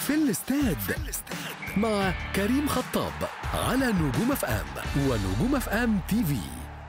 في الاستاد مع كريم خطاب على نجوم اف ام ونجوم اف ام تي في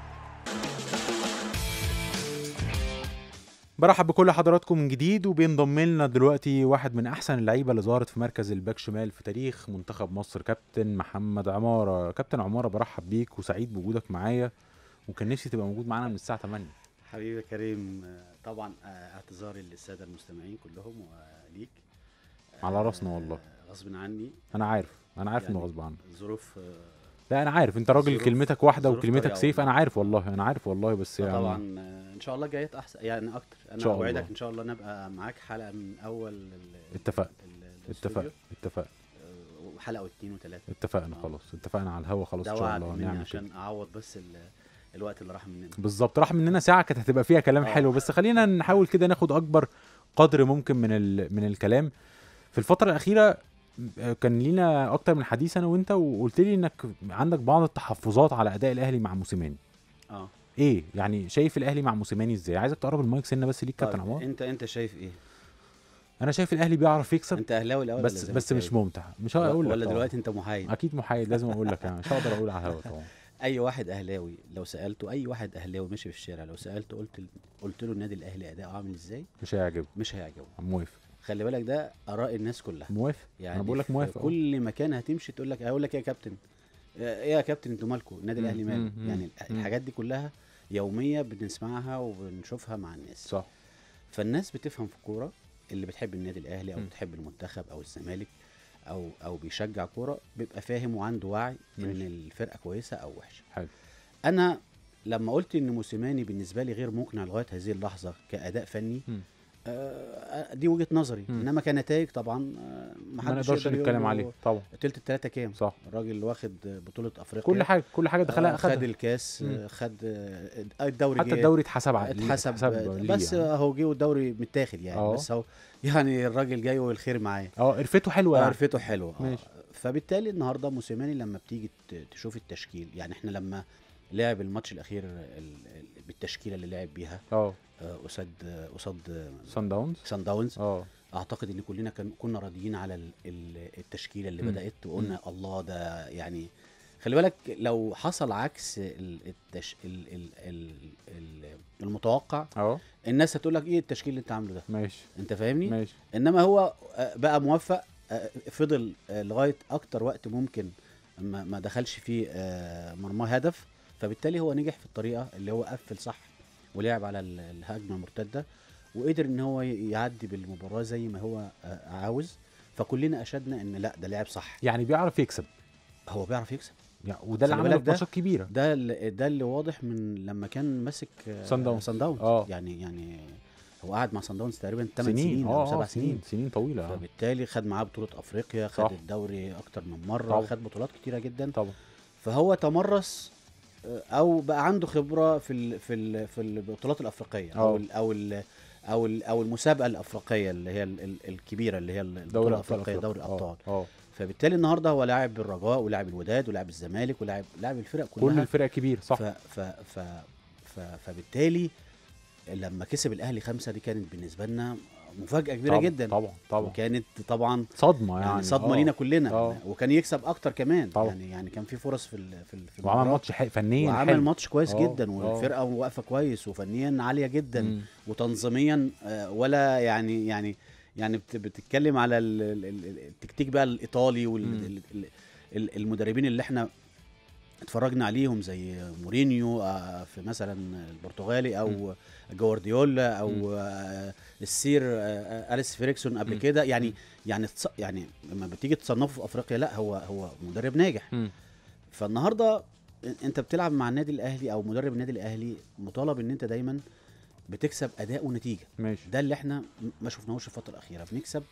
برحب بكل حضراتكم من جديد وبينضم لنا دلوقتي واحد من احسن اللعيبه اللي ظهرت في مركز الباك شمال في تاريخ منتخب مصر كابتن محمد عماره كابتن عماره برحب بيك وسعيد بوجودك معايا وكان نفسي تبقى موجود معانا من الساعه 8 حبيبي يا كريم آه، طبعا آه، اعتذاري للساده المستمعين كلهم وليك على راسنا والله. آه، غصب عني انا عارف انا عارف انه يعني غصب عنك ظروف آه، لا انا عارف انت راجل ظروف- كلمتك واحده ظروف وكلمتك طريقة سيف والله. انا عارف والله انا عارف والله بس يعني طبعا آه، ان شاء الله جايات احسن يعني اكتر انا شاء اوعدك الله. ان شاء الله نبقى معاك حلقه من اول ال- اتفقنا. ال- اتفقنا الاستوديو، اتفقنا آه، وحلقه واثنين وثلاثه اتفقنا آه. خلاص اتفقنا على الهوا خلاص ده ان شاء وعد الله مني نعمل كده عشان اعوض بس ال- الوقت اللي راح مننا بالظبط راح مننا ساعه كانت هتبقى فيها كلام آه. حلو بس خلينا نحاول كده ناخد اكبر قدر ممكن من ال... من الكلام في الفتره الاخيره آه، كان لينا اكتر من حديث انا وانت وقلت لي انك عندك بعض التحفظات على اداء الاهلي مع موسيماني اه ايه يعني شايف الاهلي مع موسيماني ازاي عايزك تقرب المايك سنه بس ليك كابتن طيب عمار انت انت شايف ايه انا شايف الاهلي بيعرف يكسب انت اهلاوي الاول بس ولا بس مش زملكاوي؟ ممتع مش هقول لك ولا طبعاً. دلوقتي انت محايد اكيد محايد لازم اقول لك يعني مش هقدر اقول على الهوا طبعا اي واحد اهلاوي لو سالته اي واحد اهلاوي ماشي في الشارع لو سالته قلت قلت له النادي الاهلي اداؤه عامل ازاي مش هيعجبه مش هيعجبه موافق خلي بالك ده اراء الناس كلها موافق يعني انا بقول لك في موافق أهو. كل مكان هتمشي تقول لك هقول لك ايه يا كابتن ايه يا كابتن انتوا مالكم النادي مم، الاهلي ماله مم، مم، يعني مم. الحاجات دي كلها يوميه بنسمعها وبنشوفها مع الناس صح فالناس بتفهم في الكوره اللي بتحب النادي الاهلي او مم. بتحب المنتخب او الزمالك او او بيشجع كوره بيبقى فاهم وعنده وعي ان ماشي. الفرقه كويسه او وحشه حلو انا لما قلت ان موسيماني بالنسبه لي غير مقنع لغايه هذه اللحظه كاداء فني مم. آه دي وجهه نظري مم. انما كنتائج طبعا آه ما محدش نقدرش يقدر نتكلم يقول له عليه طبعا تلت التلاته كام صح الراجل واخد بطوله افريقيا كل حاجه كل حاجه دخلها آه، خد اخدها الكاس مم. آه، خد آه، الدوري حتى جه. الدوري اتحسب عليه اتحسب ليه بس يعني. اهو جه والدوري متاخد يعني اه. بس هو يعني الراجل جاي والخير معاه اه قرفته حلوه يعني عرفته حلوه آه. ماشي. فبالتالي النهارده موسيماني لما بتيجي ت- تشوف التشكيل يعني احنا لما لعب الماتش الاخير ال- ال- بالتشكيله اللي لعب بيها اه آه، قصاد آه، قصاد سان داونز سان داونز اه اعتقد ان كلنا كان كنا راضيين على ال- ال- التشكيله اللي مم. بدات وقلنا الله ده يعني خلي بالك لو حصل عكس ال- التش... ال... ال... ال... ال- المتوقع اه الناس هتقول لك ايه التشكيل اللي انت عامله ده ماشي انت فاهمني ماشي انما هو آه، بقى موفق آه، فضل آه، لغايه اكتر وقت ممكن ما ما دخلش فيه آه، مرماه هدف فبالتالي هو نجح في الطريقه اللي هو قفل صح ولعب على ال- الهجمه المرتده وقدر ان هو ي- يعدي بالمباراه زي ما هو آه، عاوز فكلنا اشدنا ان لا ده لعب صح يعني بيعرف يكسب هو بيعرف يكسب يعني وده اللي خلي عمله بالك في ده- ماتشات كبيره ده اللي ده اللي واضح من لما كان ماسك آه، صن داونز. صن داونز اه. يعني يعني هو قعد مع صن داونز تقريبا 8 سنين سنين اه او 7 آه، سنين سنين طويله اه فبالتالي خد معاه بطولة افريقيا خد صح. الدوري اكتر من مرة طبعا. خد بطولات كتيرة جدا طبعا فهو تمرس آه، او بقى عنده خبرة في ال في ال في البطولات الافريقية او اه. ال او ال او ال او المسابقة الافريقية اللي هي ال ال الكبيرة اللي هي البطولة دوري ابطال الافريقية دوري اه الابطال اه فبالتالي النهارده هو لاعب الرجاء ولاعب الوداد ولاعب الزمالك ولاعب لاعب الفرق كلها كل الفرق كبير صح ف ف ف ف فبالتالي لما كسب الاهلي خمسة دي كانت بالنسبة لنا مفاجأة كبيرة طبعا جدا طبعا طبعا وكانت طبعا صدمه يعني, يعني صدمه آه. لينا كلنا آه. وكان يكسب اكتر كمان طبعا. يعني يعني كان في فرص في ال في, ال في وعمل المباراة. ماتش حق فنيا وعمل حلو. ماتش كويس آه، جدا آه. والفرقه واقفه كويس وفنيا عاليه جدا مم. وتنظيميا آه، ولا يعني يعني يعني بت- بتتكلم على ال- ال- ال- التكتيك بقى الايطالي مم. والمدربين اللي احنا اتفرجنا عليهم زي مورينيو آه، في مثلا البرتغالي او جوارديولا او آه، السير آه، آه، اليس فيريكسون قبل مم. كده يعني مم. يعني تص- يعني لما بتيجي تصنفه في افريقيا لا هو هو مدرب ناجح مم. فالنهارده انت بتلعب مع النادي الاهلي او مدرب النادي الاهلي مطالب ان انت دايما بتكسب اداء ونتيجه ماشي ده اللي احنا م- ما شفناهوش الفتره الاخيره بنكسب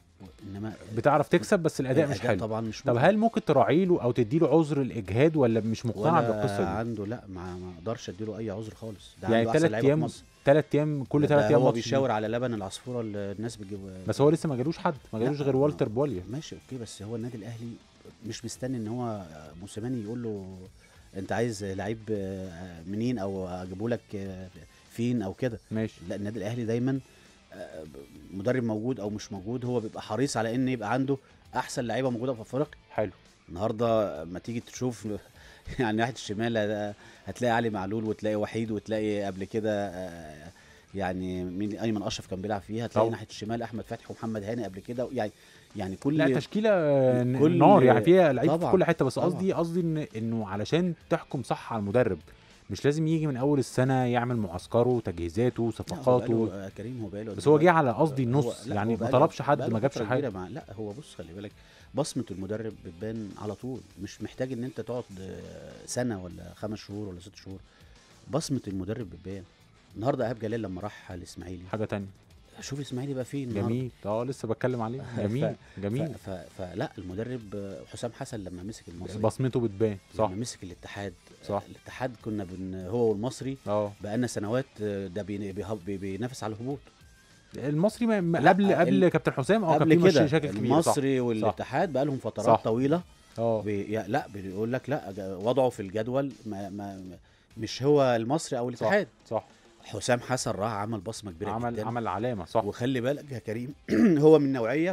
انما بتعرف تكسب بس الاداء مش حلو طبعا مش طب ممكن. هل ممكن تراعي له او تدي له عذر الاجهاد ولا مش مقتنع ولا بالقصه دي عنده لا ما ما اقدرش اديله اي عذر خالص ده يعني عنده احسن ثلاث لعيبه في ايام مصر ثلاث ايام كل ده ثلاث ايام هو ماتش بيشاور على لبن العصفوره اللي الناس بتجيب بس هو لسه ما جالوش حد ما لا، جالوش غير ما- والتر بوليا ماشي اوكي بس هو النادي الاهلي مش مستني ان هو موسيماني يقول له انت عايز لعيب آه، منين او اجيبه لك آه، فين او كده ماشي لا النادي الاهلي دايما آه، ب- مدرب موجود او مش موجود هو بيبقى حريص على ان يبقى عنده احسن لعيبه موجوده في افريقيا حلو النهارده ما تيجي تشوف يعني ناحيه الشمال هت- هتلاقي علي معلول وتلاقي وحيد وتلاقي قبل كده آه، يعني مين ايمن اشرف كان بيلعب فيها هتلاقي طبعا. ناحيه الشمال احمد فتحي ومحمد هاني قبل كده يعني يعني كل لا تشكيله آه، ن- كل- نار يعني فيها لعيب في طبعا، كل حته بس طبعا. قصدي قصدي ان انه علشان تحكم صح على المدرب مش لازم يجي من اول السنه يعمل معسكره تجهيزاته لا، هو صفقاته بقاله- آه، كريم هو بقاله بس هو جه على قصدي هو- النص لا، يعني هو ما بقاله- طلبش حد بقاله ما جابش فترة حاجه كبيرة مع لا هو بص خلي بالك بصمة المدرب بتبان على طول مش محتاج ان انت تقعد آه، سنة ولا خمس شهور ولا ست شهور بصمة المدرب بتبان النهارده ايهاب جلال لما راح الاسماعيلي حاجه تانية شوف الاسماعيلي بقى فين النهاردة. جميل اه لسه بتكلم عليه ف- جميل ف- جميل ف... فلا المدرب آه، حسام حسن لما مسك المصري بصمته بتبان صح لما مسك الاتحاد صح. آه، الاتحاد كنا بن هو والمصري اه بقالنا سنوات آه، ده بي- بيهب- بي- بينافس على الهبوط المصري ما- ما لا، قبل قبل ال- كابتن حسام اه كان قبل في كده مشاكل كبيره صح المصري والاتحاد بقى لهم فترات صح. طويله اه بي... يا- لا بيقول لك لا جا- وضعه في الجدول ما... ما... ما- مش هو المصري او الاتحاد صح حسام حسن راح عمل بصمه كبيره عمل جدا عمل علامه صح وخلي بالك يا كريم هو من النوعيه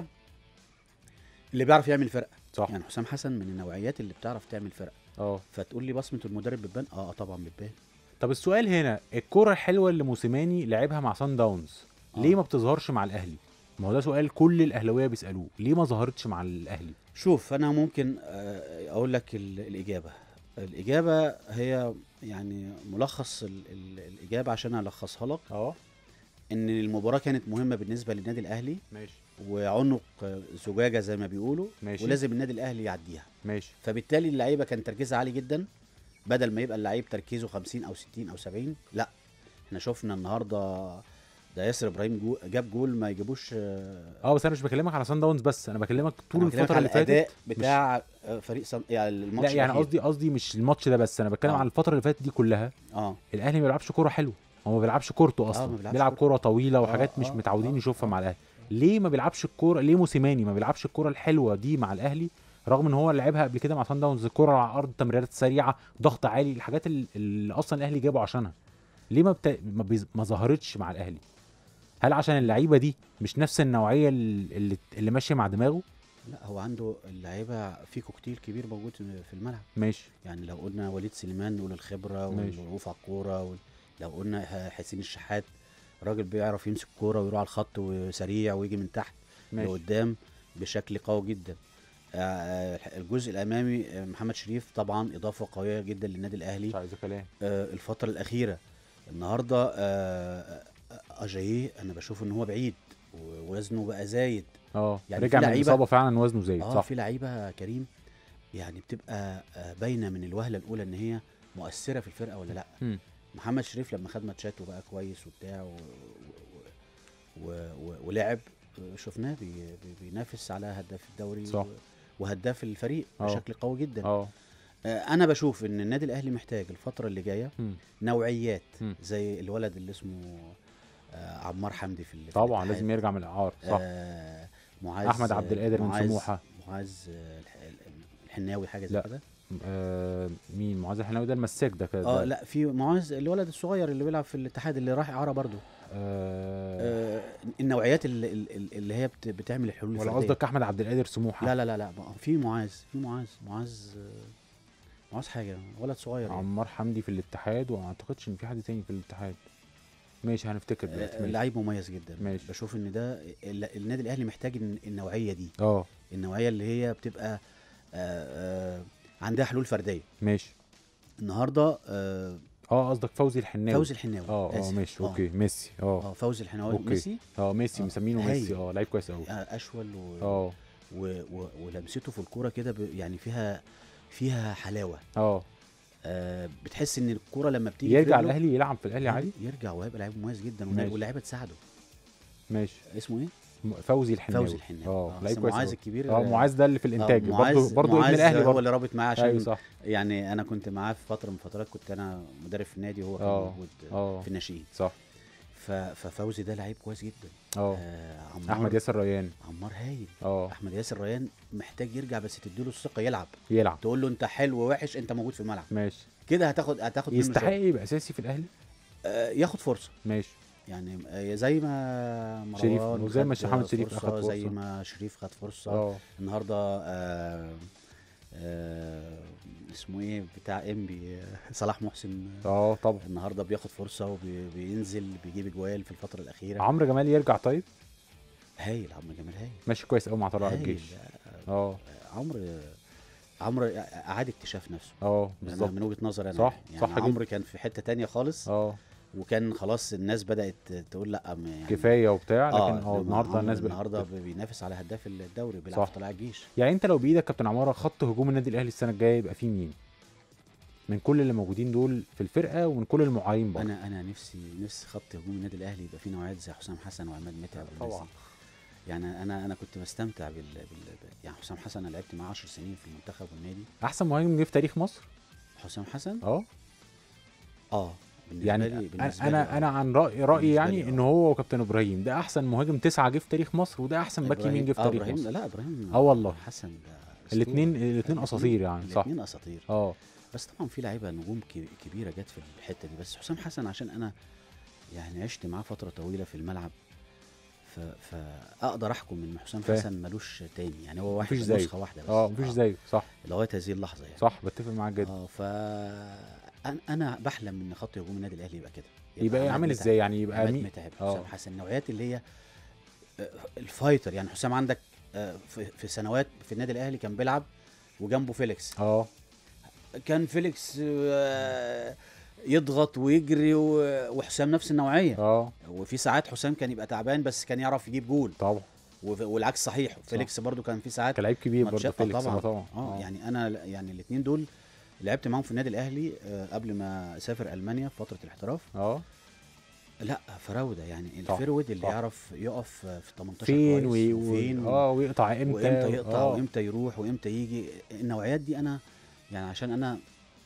اللي بيعرف يعمل فرقه صح يعني حسام حسن من النوعيات اللي بتعرف تعمل فرقه اه فتقول لي بصمه المدرب بتبان اه طبعا بتبان طب السؤال هنا الكرة الحلوة اللي موسيماني لعبها مع سان داونز آه. ليه ما بتظهرش مع الاهلي؟ ما هو ده سؤال كل الاهلاويه بيسالوه ليه ما ظهرتش مع الاهلي؟ شوف انا ممكن آه، اقول لك ال- الاجابه الاجابه هي يعني ملخص ال... ال... الاجابه عشان الخصها لك اه ان المباراه كانت مهمه بالنسبه للنادي الاهلي ماشي وعنق زجاجه زي ما بيقولوا ماشي ولازم النادي الاهلي يعديها ماشي فبالتالي اللعيبه كان تركيزها عالي جدا بدل ما يبقى اللعيب تركيزه 50 او 60 او 70 لا احنا شفنا النهارده ده ياسر ابراهيم جو جاب جول ما يجيبوش آه، اه بس انا مش بكلمك على سان داونز بس انا بكلمك طول أنا بكلمك الفتره على اللي فاتت الاداء بتاع آه، فريق صن... يعني الماتش لا يعني الأخير. قصدي قصدي مش الماتش ده بس انا بتكلم آه. على الفتره اللي فاتت دي كلها اه الاهلي ما بيلعبش كوره حلوه هو ما بيلعبش كورته اصلا ما بيلعبش بيلعب كورة. كوره طويله وحاجات آه، مش آه، متعودين آه، نشوفها آه. مع الاهلي ليه ما بيلعبش الكوره ليه موسيماني ما بيلعبش الكوره الحلوه دي مع الاهلي رغم ان هو لعبها قبل كده مع سان داونز الكوره على الارض تمريرات سريعه ضغط عالي الحاجات ال- اللي اصلا الاهلي جابه عشانها ليه ما بت... ما, بيز... ما ظهرتش مع الاهلي هل عشان اللعيبه دي مش نفس النوعيه ال- اللي اللي ماشيه مع دماغه لا هو عنده اللعيبه في كوكتيل كبير موجود في الملعب ماشي يعني لو قلنا وليد سليمان نقول الخبره ماشي. والوقوف على الكوره وال- لو قلنا ح- حسين الشحات راجل بيعرف يمسك كوره ويروح على الخط وسريع ويجي من تحت ماشي لقدام بشكل قوي جدا آه، الجزء الامامي آه، محمد شريف طبعا اضافه قويه جدا للنادي الاهلي مش عايز كلام آه، الفتره الاخيره النهارده آه، آه، اجاييه انا بشوف ان هو بعيد ووزنه بقى زايد اه يعني رجع في من لعيبة- الاصابه فعلا وزنه زايد اه صح في لعيبه يا كريم يعني بتبقى آه، باينه من الوهله الاولى ان هي مؤثره في الفرقه ولا لا مم. محمد شريف لما خد ماتشات وبقى كويس وبتاع و... و... و... ولعب آه، شفناه بي... بي... بينافس على هداف الدوري صح. و... وهداف الفريق آه. بشكل قوي جدا اه آه، انا بشوف ان النادي الاهلي محتاج الفتره اللي جايه مم. نوعيات مم. زي الولد اللي اسمه آه، عمار حمدي في ال- في طبعا الاتحاد. لازم يرجع من الاعار صح آه، معاذ أحمد عبد القادر من معاذ- سموحة. معاذ آه، الح- ال- الحناوي حاجه زي لا. كده آه مين معاذ الحناوي ده المساك ده كده اه ده- لا في معاذ الولد الصغير اللي بيلعب في الاتحاد اللي راح اعاره برضو آه آه النوعيات اللي, اللي اللي هي بت- بتعمل الحلول ولا الفرديه قصدك احمد عبد القادر سموحه لا لا لا لا ما- في معاذ في معاذ معاذ آه، معاذ حاجه ولد صغير يعني. عمار حمدي في الاتحاد وما اعتقدش ان في حد تاني في الاتحاد ماشي هنفتكر دلوقتي آه، ماشي. لعيب مميز جدا ماشي. بشوف ان ده ال- النادي الاهلي محتاج الن- النوعيه دي اه النوعيه اللي هي بتبقى آه آه عندها حلول فرديه ماشي النهارده آه اه قصدك فوزي الحناوي فوزي الحناوي اه اه آسف. ماشي آه. اوكي ميسي اه اه فوزي الحناوي أوكي. ميسي اه ميسي آه. مسمينه ميسي هايل. اه لعيب كويس قوي آه، اشول و... اه و... و... ولمسته في الكوره كده ب... يعني فيها فيها حلاوه اه آه بتحس ان الكوره لما بتيجي في يرجع رجله- الاهلي يلعب في الاهلي عادي يرجع وهيبقى لعيب مميز جدا ماشي. واللعيبه تساعده ماشي اسمه ايه؟ م- فوزي الحناوي فوزي الحناوي اه بس لعيب كويس معاذ أوي. الكبير اه معاذ ده اللي في الانتاج آه، برضه معاذ- برضه ابن معاذ الاهلي هو برضه اللي رابط معاه عشان ايوه صح يعني انا كنت معاه في فتره من فترات كنت انا مدرب في النادي وهو كان آه، موجود اه في الناشئين صح ف... ففوزي ده لعيب كويس جدا اه آه عمار احمد ياسر ريان عمار هايل اه احمد ياسر ريان محتاج يرجع بس تديله الثقه يلعب يلعب تقول له انت حلو ووحش انت موجود في الملعب ماشي كده هتاخد هتاخد منه يستحق شغل. يبقى اساسي في الاهلي آه ياخد فرصه ماشي يعني آه، زي ما شريف، مروان وزي ما خد محمد شريف فرصة، أخد زي فرصة. ما شريف خد فرصه اه النهارده آه آه اسمه ايه بتاع انبي آه، صلاح محسن اه طبعا النهارده بياخد فرصه وبينزل بيجيب اجوال في الفتره الاخيره عمرو جمال يرجع طيب هايل عمرو جمال هايل ماشي كويس قوي مع طلائع هايل الجيش اه عمرو عمرو اعاد اكتشاف نفسه اه أنا بالظبط من وجهه نظري انا صح، يعني صح جدا. عمرو كان في حته تانية خالص اه وكان خلاص الناس بدات تقول لا م- يعني كفايه وبتاع لكن اه اه النهارده عمرو الناس بقت- النهارده بينافس على هداف الدوري بيلعب صح. في طلائع الجيش يعني انت لو بايدك كابتن عماره خط هجوم النادي الاهلي السنه الجايه يبقى فيه مين من كل اللي موجودين دول في الفرقه ومن كل المعارين برضه انا انا نفسي نفسي خط هجوم النادي الاهلي يبقى فيه نوعيات زي حسام حسن وعماد متعب والناس طبعا. دي. يعني انا انا كنت بستمتع بال, بال... يعني حسام حسن انا لعبت معاه 10 سنين في المنتخب والنادي احسن مهاجم جه في تاريخ مصر حسام حسن اه اه بالنسبه يعني لي أنا- بالنسبة لي انا آه. انا عن رايي رايي بالنسبة يعني لي ان آه. هو وكابتن ابراهيم ده احسن مهاجم تسعه جه في تاريخ مصر وده احسن باك يمين جه في آه، تاريخ ابراهيم مصر لا ابراهيم آه والله. حسن ده الاثنين أسطورة. الاثنين اساطير يعني صح الاثنين اساطير اه بس طبعا في لعيبه نجوم كي- كبيره جت في الحته دي بس حسام حسن عشان انا يعني عشت معاه فتره طويله في الملعب ف... فاقدر احكم ان حسام فاهم. حسن ملوش تاني يعني هو واحد مفيش زيه. نسخه واحده بس اه مفيش زيه صح لغايه هذه اللحظه يعني صح بتفق معاك جدا اه ف انا انا بحلم ان خط هجوم النادي الاهلي يبقى كده يبقى ايه عماد عامل متعب- ازاي يعني يبقى عماد مين متعب آه. حسام حسن النوعيات اللي هي آه، الفايتر يعني حسام عندك آه، في في سنوات في النادي الاهلي كان بيلعب وجنبه فيليكس اه كان فيليكس آه، يضغط ويجري و- وحسام نفس النوعيه اه وفي ساعات حسام كان يبقى تعبان بس كان يعرف يجيب جول طبعا وف- والعكس صحيح فيليكس برضو كان في ساعات كلاعب كبير برضه ماتشات- آه فيليكس طبعا آه طبعا اه يعني انا ل- يعني الاثنين دول لعبت معاهم في النادي الاهلي آه، قبل ما اسافر المانيا في فتره الاحتراف اه لا فراوده يعني صح، الفيرود اللي صح. يعرف يقف في 18 فين كويس وي... وفين و... اه ويقطع امتى وامتى يقطع آه. وامتى يروح وامتى يجي النوعيات دي انا يعني عشان انا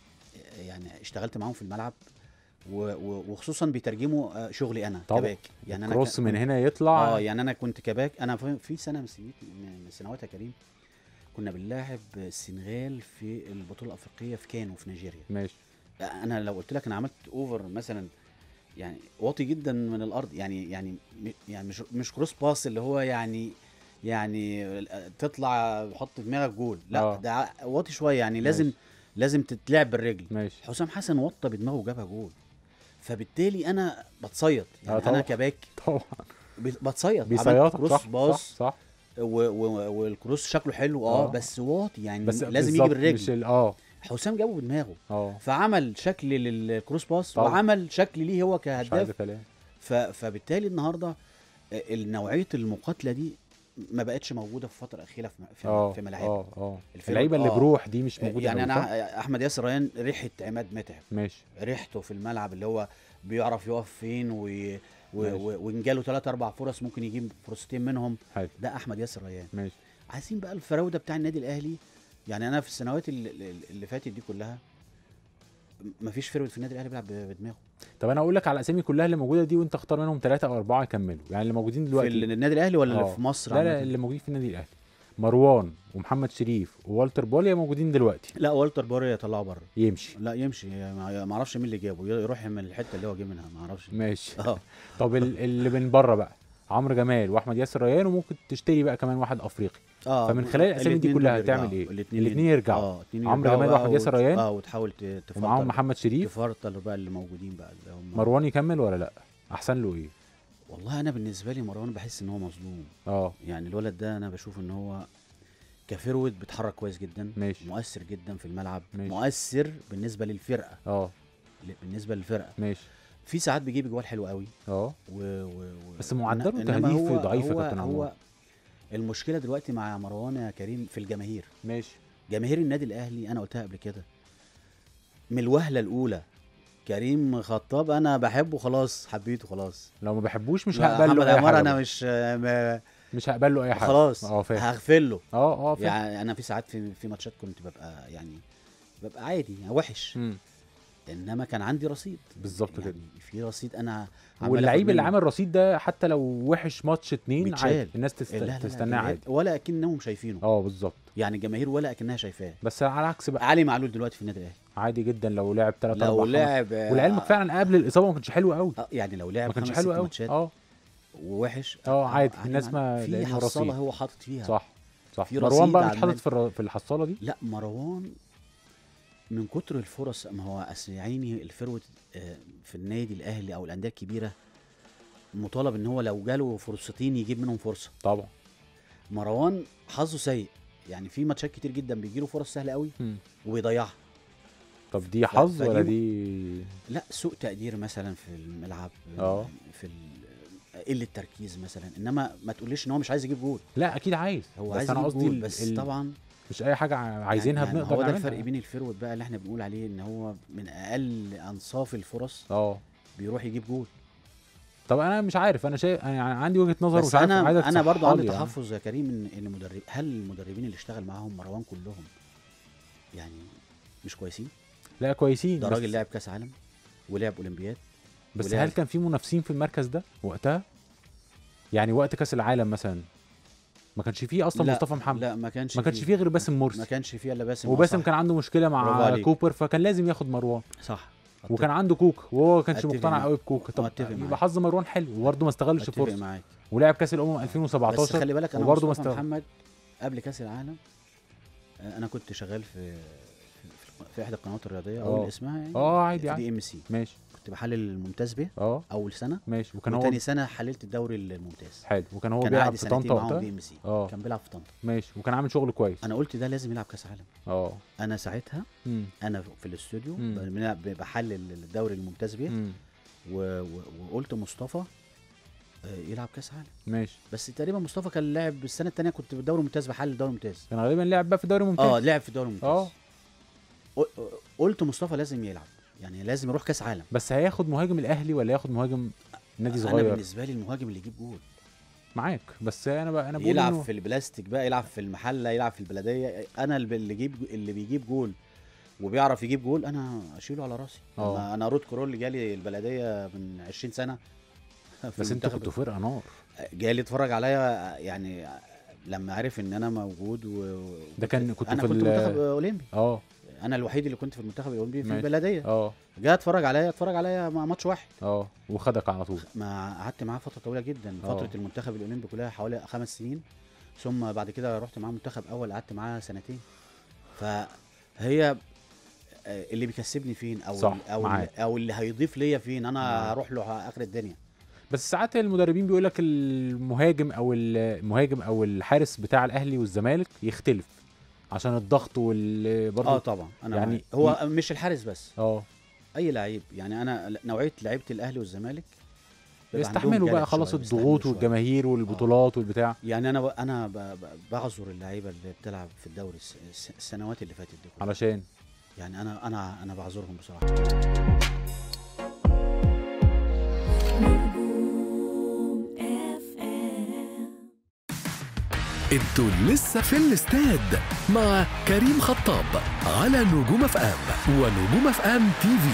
يعني اشتغلت معاهم في الملعب و- و- وخصوصا بيترجموا آه، شغلي انا طبعا. كباك يعني انا كروس ك- من هنا يطلع اه يعني انا كنت كباك انا في في سنه من سنين من سنوات يا كريم كنا بنلاعب السنغال في البطوله الافريقيه في كانو في نيجيريا ماشي انا لو قلت لك انا عملت اوفر مثلا يعني واطي جدا من الارض يعني يعني م- يعني مش مش كروس باس اللي هو يعني يعني تطلع حط دماغك جول لا آه. ده ع- واطي شويه يعني لازم ماشي. لازم تتلعب بالرجل ماشي حسام حسن وطى بدماغه وجابها جول فبالتالي انا بتصيد يعني آه انا طبعا. كباك طبعا بي- بتصيد عملت بيصيطك كروس صح باص صح صح و- و- والكروس شكله حلو اه, آه. بس واطي يعني بس لازم يجي بالظبط بالرجل مش ال... اه حسام جابه بدماغه اه فعمل شكل للكروس باس طبعا. وعمل شكل ليه هو مش عايز كهداف كلام ف... فبالتالي النهارده نوعيه المقاتله دي ما بقتش موجوده في الفتره الاخيره في, في, اه في ملاعبنا اه اه الفرق- اللعيبه اللي آه. بروح دي مش موجوده يعني أوي، صح؟ انا احمد ياسر ريان ريحه عماد متعب ماشي ريحته في الملعب اللي هو بيعرف يقف فين و... و... ماشي. و... وان جاله ثلاث اربع فرص ممكن يجيب فرصتين منهم حلو ده احمد ياسر ريان ماشي عايزين بقى الفراوده بتاع النادي الاهلي يعني انا في السنوات اللي, اللي فاتت دي كلها مفيش فرود في النادي الاهلي بيلعب بدماغه طب انا اقول لك على الاسامي كلها اللي موجوده دي وانت اختار منهم ثلاثه او اربعه يكملوا يعني اللي موجودين في دلوقتي النادي الاهلي ولا اللي آه. في مصر لا لا عامة؟ اللي موجودين في النادي الاهلي مروان ومحمد شريف ووالتر بوليا موجودين دلوقتي لا والتر بوري يطلعه بره يمشي لا يمشي ما ما اعرفش مين اللي جابه يروح من الحته اللي هو جه منها ما اعرفش ماشي اه طب ال- اللي من بره بقى عمرو جمال واحمد ياسر ريان وممكن تشتري بقى كمان واحد افريقي اه فمن خلال الأسامي دي الاتنين كلها دول هتعمل يرجعوا. إيه؟ الاتنين الاتنين يرجعوا. اه اتنين عمرو يرجعوا جمال بقى واحمد ياسر وت- ريان. اه وتحاول ت- ومعاهم تفلتر محمد شريف تفلتر بقى اللي موجودين بقى اللي هم مروان يكمل ولا لا احسن له ايه والله انا بالنسبه لي مروان بحس ان هو مظلوم اه يعني الولد ده انا بشوف ان هو كفيرود بيتحرك كويس جدا ماشي. مؤثر جدا في الملعب ماشي. مؤثر بالنسبه للفرقه اه ل- بالنسبه للفرقه ماشي في ساعات بيجيب اجوال حلوه قوي اه و... و... و... بس معدله إن- إنما تهديف هو- ضعيف يا هو كابتن هو عمار. المشكله دلوقتي مع مروان يا كريم في الجماهير ماشي جماهير النادي الاهلي انا قلتها قبل كده من الوهله الاولى كريم خطاب انا بحبه خلاص حبيته خلاص لو ما بحبوش مش لا، هقبل محمد له اي عمار حاجه انا برضه. مش ما مش هقبل له اي حاجه خلاص اه فاهم هغفل له اه اه فاهم يعني انا في ساعات في في ماتشات كنت ببقى يعني ببقى عادي يعني وحش مم. انما كان عندي رصيد بالظبط يعني كده في رصيد انا عمال واللعيب آخد اللي منه. عامل رصيد ده حتى لو وحش ماتش اتنين بيتشال. عادي الناس تست... لا لا لا تستناه الجماهير عادي ولا اكنهم شايفينه اه بالظبط يعني الجماهير ولا اكنها شايفاه بس على العكس بقى علي معلول دلوقتي في النادي الاهلي عادي جدا لو لعب 3 4 لو لعب آه، ولعلمك فعلا قبل الاصابه ما كانش حلو قوي آه، يعني لو لعب ما كانش خمس حلو ست قوي ماتشات اه ووحش اه عادي علي الناس معلول ما في لأنه حصاله رصيد. هو حاطط فيها صح صح في مروان رصيد بقى على مش حاطط المال. في الر- في الحصاله دي لا مروان من كتر الفرص ما هو اصل يا عيني الفروت آه، في النادي الاهلي او الانديه الكبيره مطالب ان هو لو جاله فرصتين يجيب منهم فرصه طبعا مروان حظه سيء يعني في ماتشات كتير جدا بيجيله فرص سهله قوي مم. وبيضيعها طب دي حظ فدي- ولا دي لا سوء تقدير مثلا في الملعب اه. في ال- قله تركيز مثلا انما ما تقوليش ان هو مش عايز يجيب جول لا اكيد عايز هو بس عايز انا يجيب قصدي جول ال- بس ال- طبعا مش اي حاجه ع- عايزينها يعني بنقدر هو ده نعملها الفرق بين الفيرود بقى اللي احنا بنقول عليه ان هو من اقل انصاف الفرص اه بيروح يجيب جول طب انا مش عارف انا شايف انا يعني عندي وجهه نظر بس ومش عارف انا عايزك انا برضو تصححها عندي لي يعني. تحفظ يا كريم ان ان المدرب هل المدربين اللي اشتغل معاهم مروان كلهم يعني مش كويسين لا كويسين ده بس- راجل لعب كاس عالم ولعب اولمبياد بس ولعب. هل كان في منافسين في المركز ده وقتها يعني وقت كاس العالم مثلا ما كانش فيه اصلا لا، مصطفى محمد لا ما كانش ما كانش فيه غير باسم ما مرسي كانش فيه الا باسم آه، وباسم صح. كان عنده مشكله برافو مع عليك. كوبر فكان لازم ياخد مروان صح وكان عنده كوك وهو ما كانش أتفق مقتنع معاك. قوي بكوك طب أتفق يبقى معاك. حظ مروان حلو وبرده ما استغلش اتفق الفرصه معاك ولعب كاس الامم بس 2017 خلي بالك انا وبرضه ما مصطفى استغل محمد قبل كاس العالم آه، انا كنت شغال في في, في احدى القنوات الرياضيه آه. اقول اسمها يعني اه عادي في عادي دي ام سي ماشي كنت بحلل الممتاز به اه اول سنه ماشي وكان هو وتاني سنه حللت الدوري الممتاز حلو وكان هو كان بيلعب قاعد في سنتين طنطا معاهم وقتها دي ام سي اه كان بيلعب في طنطا ماشي وكان عامل شغل كويس انا قلت ده لازم يلعب كاس عالم اه انا ساعتها مم. انا في الاستوديو مم. بنلعب- بحلل الدوري الممتاز به مم. و... و... وقلت مصطفى آه، يلعب كاس عالم ماشي بس تقريبا مصطفى كان لاعب السنه الثانيه كنت في الدوري الممتاز بحلل الدوري الممتاز كان غالبا لعب بقى في الدوري الممتاز اه لعب في الدوري الممتاز اه قل- قلت مصطفى لازم يلعب يعني لازم يروح كاس عالم بس هياخد مهاجم الاهلي ولا ياخد مهاجم نادي انا صغير بالنسبه لي المهاجم اللي يجيب جول معاك بس انا بقى انا بقول يلعب إنه في البلاستيك بقى يلعب في المحله يلعب في البلديه انا اللي اللي يجيب اللي بيجيب جول وبيعرف يجيب جول انا اشيله على راسي آه. انا انا رود كرول جالي البلديه من 20 سنه في بس انتوا المنتخب. كنتوا فرقه نار جالي اتفرج عليا يعني لما عرف ان انا موجود و... ده كان كنتوا انا في كنت ال- منتخب اولمبي اه انا الوحيد اللي كنت في المنتخب الاولمبي في ماشي. البلديه اه جه اتفرج عليا اتفرج عليا مع ماتش واحد اه وخدك على طول ما قعدت معاه فتره طويله جدا آه. فتره المنتخب الاولمبي كلها حوالي خمس سنين ثم بعد كده رحت معاه منتخب اول قعدت معاه سنتين فهي آه، اللي بيكسبني فين او صح، او معاك. او اللي هيضيف ليا فين انا معاك. هروح له اخر الدنيا بس ساعات المدربين بيقول لك المهاجم او المهاجم او الحارس بتاع الاهلي والزمالك يختلف عشان الضغط وال اه برضه طبعا انا يعني يعني هو مش الحارس بس اه اي لعيب يعني انا نوعيه لعيبه الاهلي والزمالك بيبقى عندهم يستحملوا بقى جلد خلاص شوية، بيستحملوا الضغوط شوية. والجماهير والبطولات والبتاع يعني انا ب... انا ب... ب... بعذر اللعيبه اللي بتلعب في الدوري الس... الس- السنوات اللي فاتت دي كلها. علشان يعني انا انا انا بعذرهم بصراحه انتوا لسه في الاستاد مع كريم خطاب على نجوم اف ام ونجوم اف ام تي في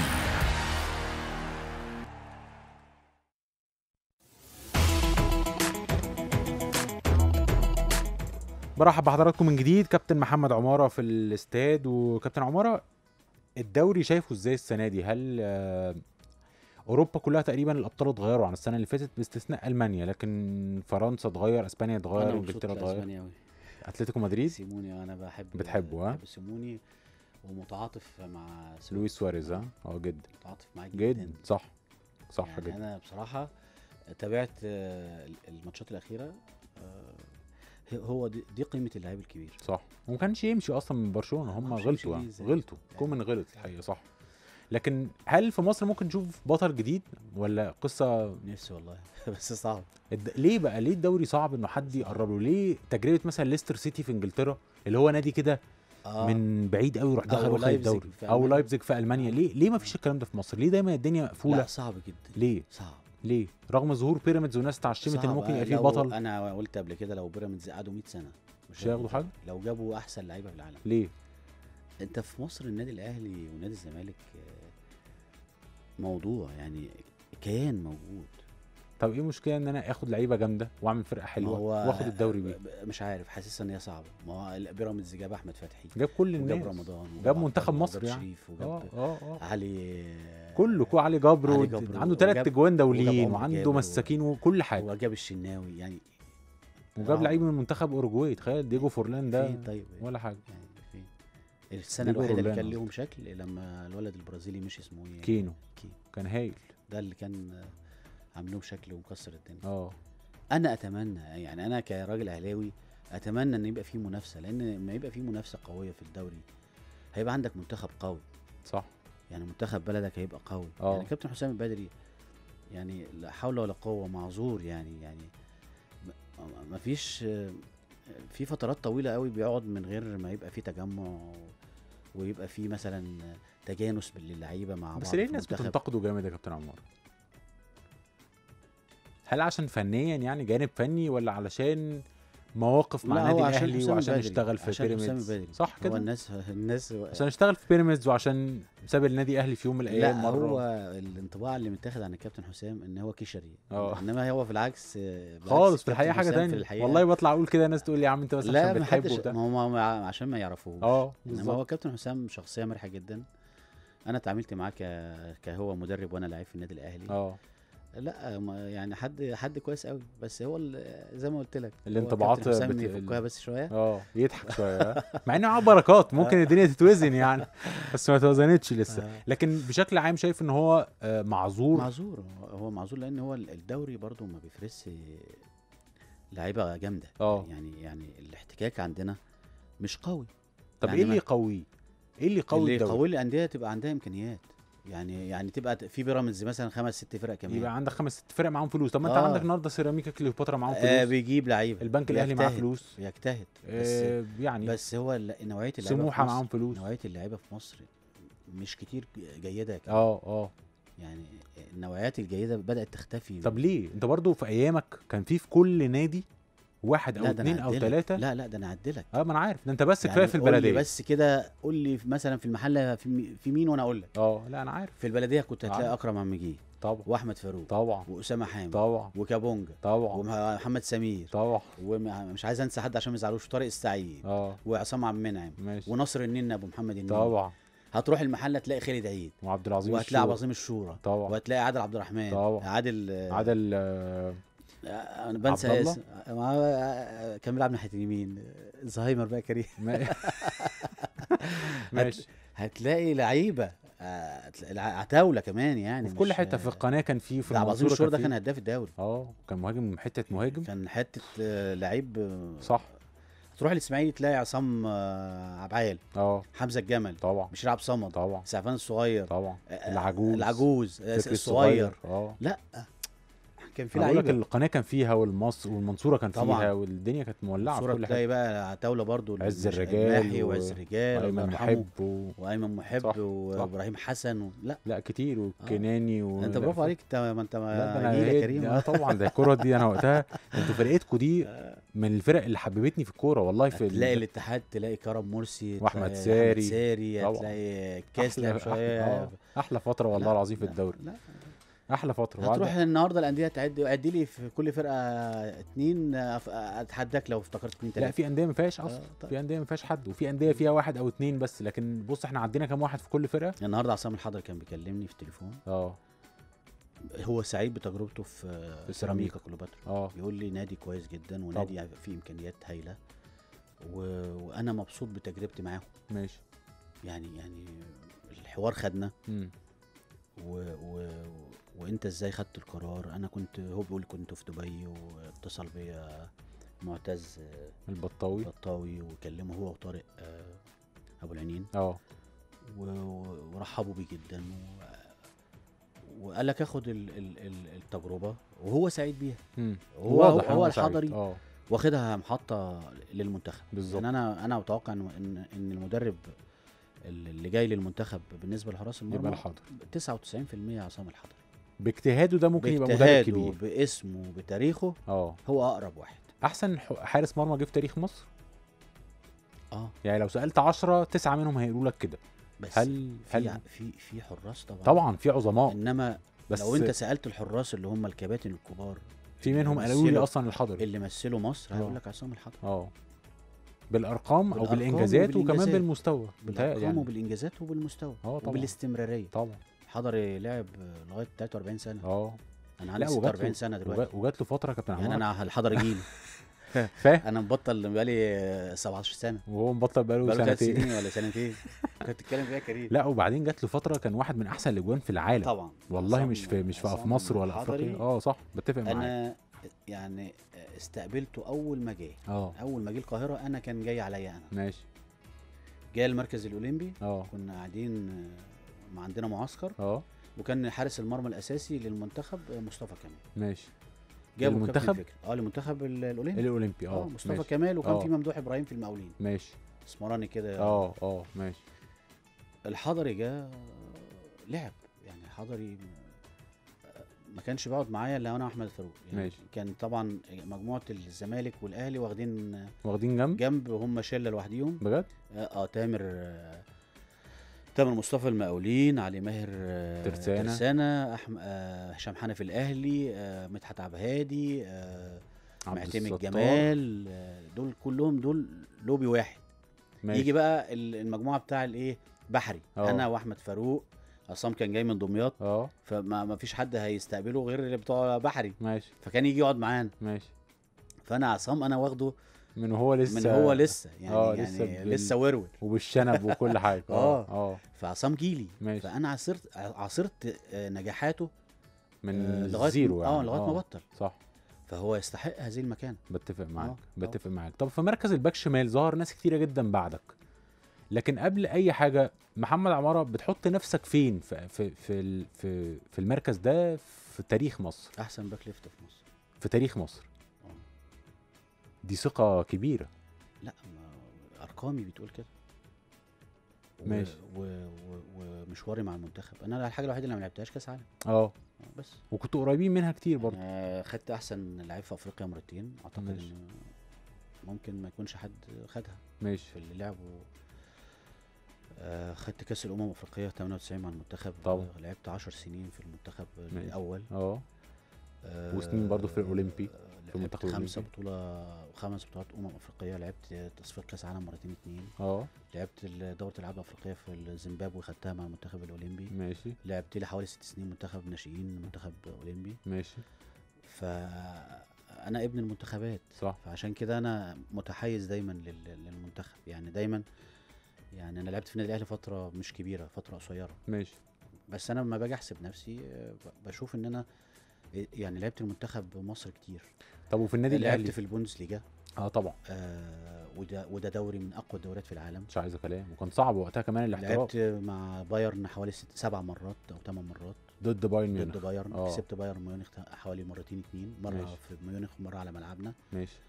برحب بحضراتكم من جديد كابتن محمد عماره في الاستاد وكابتن عماره الدوري شايفه ازاي السنه دي هل آه، اوروبا كلها تقريبا الابطال اتغيروا عن السنه اللي فاتت باستثناء المانيا لكن فرنسا اتغير اسبانيا اتغير انا مبسوط انجلترا اتغير لاسبانيا قوي اتلتيكو مدريد سيموني انا بحب بتحبه، ها؟ بحب سيموني ومتعاطف مع سيموني. لويس سواريز ها اه جدا متعاطف معاه جدا, جدا صح صح يعني جدا انا بصراحه تابعت آه، الماتشات الاخيره آه، هو دي, دي قيمه اللعيب الكبير صح وما كانش يمشي اصلا من برشلونه هم معرفش غلطوا يمشي يعني. ليه إزاي. غلطوا يعني كومن غلط الحقيقه صح لكن هل في مصر ممكن نشوف بطل جديد ولا قصه نفسي والله بس صعب الد... ليه بقى ليه الدوري صعب انه حد يقرب له ليه تجربه مثلا ليستر سيتي في انجلترا اللي هو نادي كده آه. من بعيد قوي يروح أو دخل واخد لايبزيج الدوري في او ألمانيا. لايبزيج في المانيا ليه ليه ما فيش الكلام ده في مصر ليه دايما الدنيا مقفوله لا صعب جدا ليه صعب ليه رغم ظهور بيراميدز وناس اتعشمت ان صعب. ممكن يبقى آه، فيه لو بطل انا قلت قبل كده لو بيراميدز قعدوا 100 سنه مش هياخدوا حاجه لو جابوا احسن لعيبه في العالم ليه انت في مصر النادي الاهلي ونادي الزمالك آه، موضوع يعني كيان موجود طب ايه المشكله ان انا اخد لعيبه جامده واعمل فرقه ما حلوه هو واخد الدوري بيه ب- مش عارف حاسسها ان هي صعبه ما هو بيراميدز جاب احمد فتحي جاب كل وجاب الناس رمضان جاب وجاب منتخب عبد- مصر وجاب يعني. شريف اه وجاب اه اه علي كله كو علي جبر, علي ود- جبر عنده ثلاث وجاب- اجوان وجاب دوليين عمر وعنده جابر و- مساكين وكل حاجه وجاب الشناوي يعني وجاب آه. لعيب من منتخب اوروجواي تخيل دييجو فورلان ده فين طيب ولا حاجه يعني فين السنه ديجو الوحيده اللي رولان كان قصدي. ليهم شكل لما الولد البرازيلي مش اسمه ايه كينو كي. كان هايل ده اللي كان آه، عامل لهم شكل ومكسر الدنيا اه انا اتمنى يعني انا كراجل اهلاوي اتمنى ان يبقى في منافسه لان لما يبقى في منافسه قويه في الدوري هيبقى عندك منتخب قوي صح يعني منتخب بلدك هيبقى قوي آه. يعني كابتن حسام البدري يعني لا حول ولا قوه معذور يعني يعني م- ما فيش في فترات طويله قوي بيقعد من غير ما يبقى في تجمع ويبقى في مثلا تجانس للعيبه مع بعض بس ليه في الناس المنتخب. بتنتقده جامد يا كابتن عمار هل عشان فنيا يعني جانب فني ولا علشان مواقف مع لا، النادي هو عشان الاهلي حسام وعشان البدري. يشتغل في عشان حسام بيراميدز البدري. صح هو كده الناس الناس عشان اشتغل في بيراميدز وعشان ساب النادي الاهلي في يوم من لا الايام مره هو الانطباع اللي متاخد عن الكابتن حسام ان هو كشري اه. انما هو في العكس بالعكس خالص في الكابتن الحقيقه حاجه حسام في تانية الحقيقة والله بطلع اقول كده ناس تقول لي يا عم انت بس لا عشان ما بتحبه حدش وبتاع ما هو ما- عشان ما يعرفوهوش اه انما هو بالظبط كابتن حسام شخصيه مرحه جدا انا اتعاملت معاه ك... كهو مدرب وانا لعيب في النادي الاهلي اه لا ما يعني حد حد كويس قوي بس هو ال- زي ما قلت لك هو الانطباعات كابتن حسام بت- يفكها بس شويه اه يضحك شويه اه. مع انه معاه بركات ممكن الدنيا تتوزن يعني بس ما اتوزنتش لسه آه. لكن بشكل عام شايف ان هو آه، معذور معذور هو- هو معذور لان هو الدوري برضو ما بيفرسش لعيبه جامده اه يعني يعني الاحتكاك عندنا مش قوي طب يعني ايه اللي ما- يقويه ايه اللي يقوي اللي الدوري يقوي الانديه تبقى عندها امكانيات يعني يعني تبقى ت- في بيراميدز مثلا خمس ست فرق كمان يبقى عندك خمس ست فرق معاهم فلوس طب ما انت آه. عندك النهارده سيراميكا كليوباترا معاهم آه فلوس بيجيب لعيبه البنك الاهلي معاه بيجتهد- فلوس بيجتهد بس آه يعني بس هو ال- نوعيه اللعيبه سموحه في مصر- معاهم فلوس نوعيه اللعيبه في مصر مش كتير ج- جيده يا كابتن. اه اه يعني النوعيات الجيده بدات تختفي طب ليه انت برضو في ايامك كان في في كل نادي واحد او لا ده أنا اتنين او أعدلك. ثلاثه لا لا ده انا اعدلك اه ما انا عارف ده انت بس كفايه يعني في قول لي البلديه بس كده قول لي في- مثلا في المحله في, مي- في مين وانا اقول لك اه لا انا عارف في البلديه كنت هتلاقي عارف. اكرم عمجيه طبعا واحمد فاروق طبعا واسامه حامد طبعا وكابونجا طبعا ومحمد سمير طبعا ومش عايز انسى حد عشان ما يزعلوش طارق السعيد اه وعصام عبد المنعم ماشي ونصر النين ابو محمد النين طبعا هتروح المحله تلاقي خالد عيد وعبد العظيم وهتلاقي عبد الشورى. العظيم الشورى طبعا وهتلاقي عادل عبد الرحمن طبعا. عادل آه، عادل آه، آه، انا بنسى عبد الله؟ اسم آه، آه، كان بيلعب ناحيه اليمين آه، زهايمر بقى كريم ما- ماشي هتلاقي لعيبه آه، هتلاقي لع- عتاوله كمان يعني وفي كل مش- حته في القناه كان في في ده عبد العظيم المنصوره الشورى ده كان كان في هداف الدوري اه كان مهاجم حته مهاجم كان حته آه، لعيب آه، صح تروح الاسماعيلي تلاقي عصام آه، عبعال اه حمزه الجمل طبعا مش لعب صمد طبعا سعفان الصغير طبعا آه، العجوز العجوز آه، فكري الصغير اه لا كان في انا بقول لك لعيبه القناه كان فيها والمصر والمنصوره كان طبعا. فيها والدنيا كانت مولعه في صورة كل حاجه تلاقي بقى عتاوله برضو عز مش- الرجال الماحي و- وعز الرجال الله وايمن يرحمه، محب و... وايمن محب صح، وابراهيم حسن و... لا لا كتير وكناني و... انت برافو عليك انت ما انت لا ده ما انا جيل يا هي- كريم اه طبعا ده الكوره دي انا وقتها انتوا فرقتكوا دي من الفرق اللي حببتني في الكوره والله في تلاقي ال- الاتحاد تلاقي كرم مرسي وأحمد تلاقي ساري. أحمد ساري طبعا. تلاقي كاس أحلى- لعب أحلى- شويه آه، احلى فتره والله لا، العظيم في لا، الدوري لا احلى فتره هتروح وبعد- النهارده الانديه تعد عد لي في كل فرقه اتنين أف- اتحداك لو افتكرت اتنين لا تلاته في انديه ما فيهاش آه، اصلا طيب. في انديه ما فيهاش حد وفي انديه فيها واحد او اتنين بس لكن بص احنا عندنا كام واحد في كل فرقه النهارده عصام الحضري كان بيكلمني في التليفون اه هو سعيد بتجربته في في سيراميكا كليوباترا اه بيقول لي نادي كويس جدا ونادي فيه امكانيات هايله و... وانا مبسوط بتجربتي معاهم ماشي يعني يعني الحوار خدنا مم. و... و... وانت ازاي خدت القرار انا كنت هو بيقول كنت في دبي واتصل بيا معتز البطاوي بطاوي وكلمه هو وطارق آه، ابو العينين اه و... ورحبوا بيه جدا و... وقال لك اخد ال... ال... ال- التجربه وهو سعيد بيها مم. هو- واضح إن هو سعيد. الحضري اه واخدها محطه للمنتخب بالظبط يعني انا انا متوقع ان ان إن المدرب اللي جاي للمنتخب بالنسبه لحراس يبقى المرمى الحضر 99% عصام الحضري باجتهاده ده ممكن يبقى مدرب باجتهاده كبير باسمه بتاريخه اه هو اقرب واحد احسن ح- حارس مرمى جه في تاريخ مصر اه يعني لو سالت 10 تسعة منهم هيقولوا لك كده بس هل في هل ع- في في حراس طبعا طبعا في عظماء انما بس لو انت سالت الحراس اللي هم الكباتن الكبار في منهم اللي قالوا لي مثلوا- اصلا الحضري اللي مثلوا مصر آه. هيقول لك عصام الحضري اه بالارقام او بالأرقام بالانجازات وكمان وبالإنجازات. بالمستوى متهيألي بالارقام يعني. وبالانجازات وبالمستوى اه طبعا وبالاستمراريه طبعا حضري لعب لغايه 43 سنه اه انا عندي لا وجات 46 له سنه دلوقتي وجا- وجات له فتره كابتن يعني عمار انا الحضري جيل فاهم انا مبطل بقالي 17 سنه وهو مبطل بقاله بقاله ثلاث سنتين سنين ولا سنتين كنت بتتكلم فيها كريم لا وبعدين جات له فتره كان واحد من احسن الاجوان في العالم طبعا والله عصام- مش في مش في في عصام مصر ولا الحضري افريقيا اه صح بتفق معاك انا يعني استقبلته اول ما جه اه اول ما جه القاهره انا كان جاي عليا انا ماشي جاي المركز الاولمبي اه كنا قاعدين آه، ما عندنا معسكر اه وكان حارس المرمى الاساسي للمنتخب آه، مصطفى كمال ماشي جابوا المنتخب؟ كابتن فكري. اه المنتخب ال- الاولمبي الاولمبي اه اه مصطفى ماشي. كمال وكان آه. في ممدوح ابراهيم في المقاولين ماشي اسمراني كده اه اه ماشي الحضري جه لعب يعني حضري ما كانش بيقعد معايا الا انا واحمد فاروق يعني ماشي. كان طبعا مجموعه الزمالك والاهلي واخدين واخدين جنب جنب هم شله لوحديهم بجد اه, آه تامر آه تامر مصطفى المقاولين علي ماهر آه ترسانة. ترسانة أحم... آه هشام حنفي الاهلي آه مدحت عبد الهادي آه عبد معتمد الستار. جمال آه دول كلهم دول لوبي واحد ماشي. يجي بقى ال- المجموعه بتاع الايه بحري اه. انا واحمد فاروق عصام كان جاي من دمياط اه فما ما فيش حد هيستقبله غير اللي بتوع بحري ماشي فكان يجي يقعد معانا ماشي فانا عصام انا واخده من هو لسه من هو لسه يعني اه، يعني لسه لسه, بال- لسه ورور وبالشنب وكل حاجه اه اه. اه فعصام جيلي ماشي فانا عاصرت عاصرت آه، نجاحاته من آه، لغايه الزيرو يعني اه لغايه ما بطل صح فهو يستحق هذه المكانه بتفق معاك اه، بتفق معاك طب في مركز الباك شمال ظهر ناس كتيره جدا بعدك لكن قبل اي حاجه محمد عماره بتحط نفسك فين في في في ال- في, في المركز ده في تاريخ مصر احسن باك ليفت في مصر في تاريخ مصر اه. دي ثقه كبيره لا ما ارقامي بتقول كده و- ماشي. و... و... ومشواري مع المنتخب انا الحاجه الوحيده اللي ما لعبتهاش كاس عالم اه آه، بس وكنتوا قريبين منها كتير برضه آه خدت احسن لعيب في افريقيا مرتين اعتقد ماشي. ان ممكن ما يكونش حد خدها ماشي في اللي لعبوا آه خدت كاس الامم الافريقيه 98 مع المنتخب طبعا. آه، لعبت 10 سنين في المنتخب ماشي. الاول اه آه، وسنين برضو في الأولمبي، آه، في المنتخب لعبت خمسه الأولمبي. بطوله خمس بطولات امم افريقيه لعبت تصفيات كاس عالم مرتين اتنين اه لعبت ال- دوره الالعاب الافريقيه في الزيمبابوي خدتها مع المنتخب الاولمبي ماشي لعبت لي حوالي ست سنين منتخب ناشئين منتخب اولمبي ماشي فانا ابن المنتخبات صح فعشان كده انا متحيز دايما لل- للمنتخب يعني دايما يعني انا لعبت في النادي الاهلي فتره مش كبيره فتره قصيره ماشي بس انا لما باجي احسب نفسي آه، ب- بشوف ان انا يعني لعبت المنتخب مصر كتير طب وفي النادي لعبت الاهلي في البوندسليجا اه طبعا آه وده وده دوري من اقوى الدوريات في العالم مش عايزه كلام وكان صعب وقتها كمان الاحتراف لعبت مع بايرن حوالي ست سبع مرات او ثمان مرات ضد بايرن ميونخ ضد بايرن آه. كسبت بايرن ميونخ حوالي مرتين اتنين مره ماشي. في ميونخ ومره على ملعبنا ماشي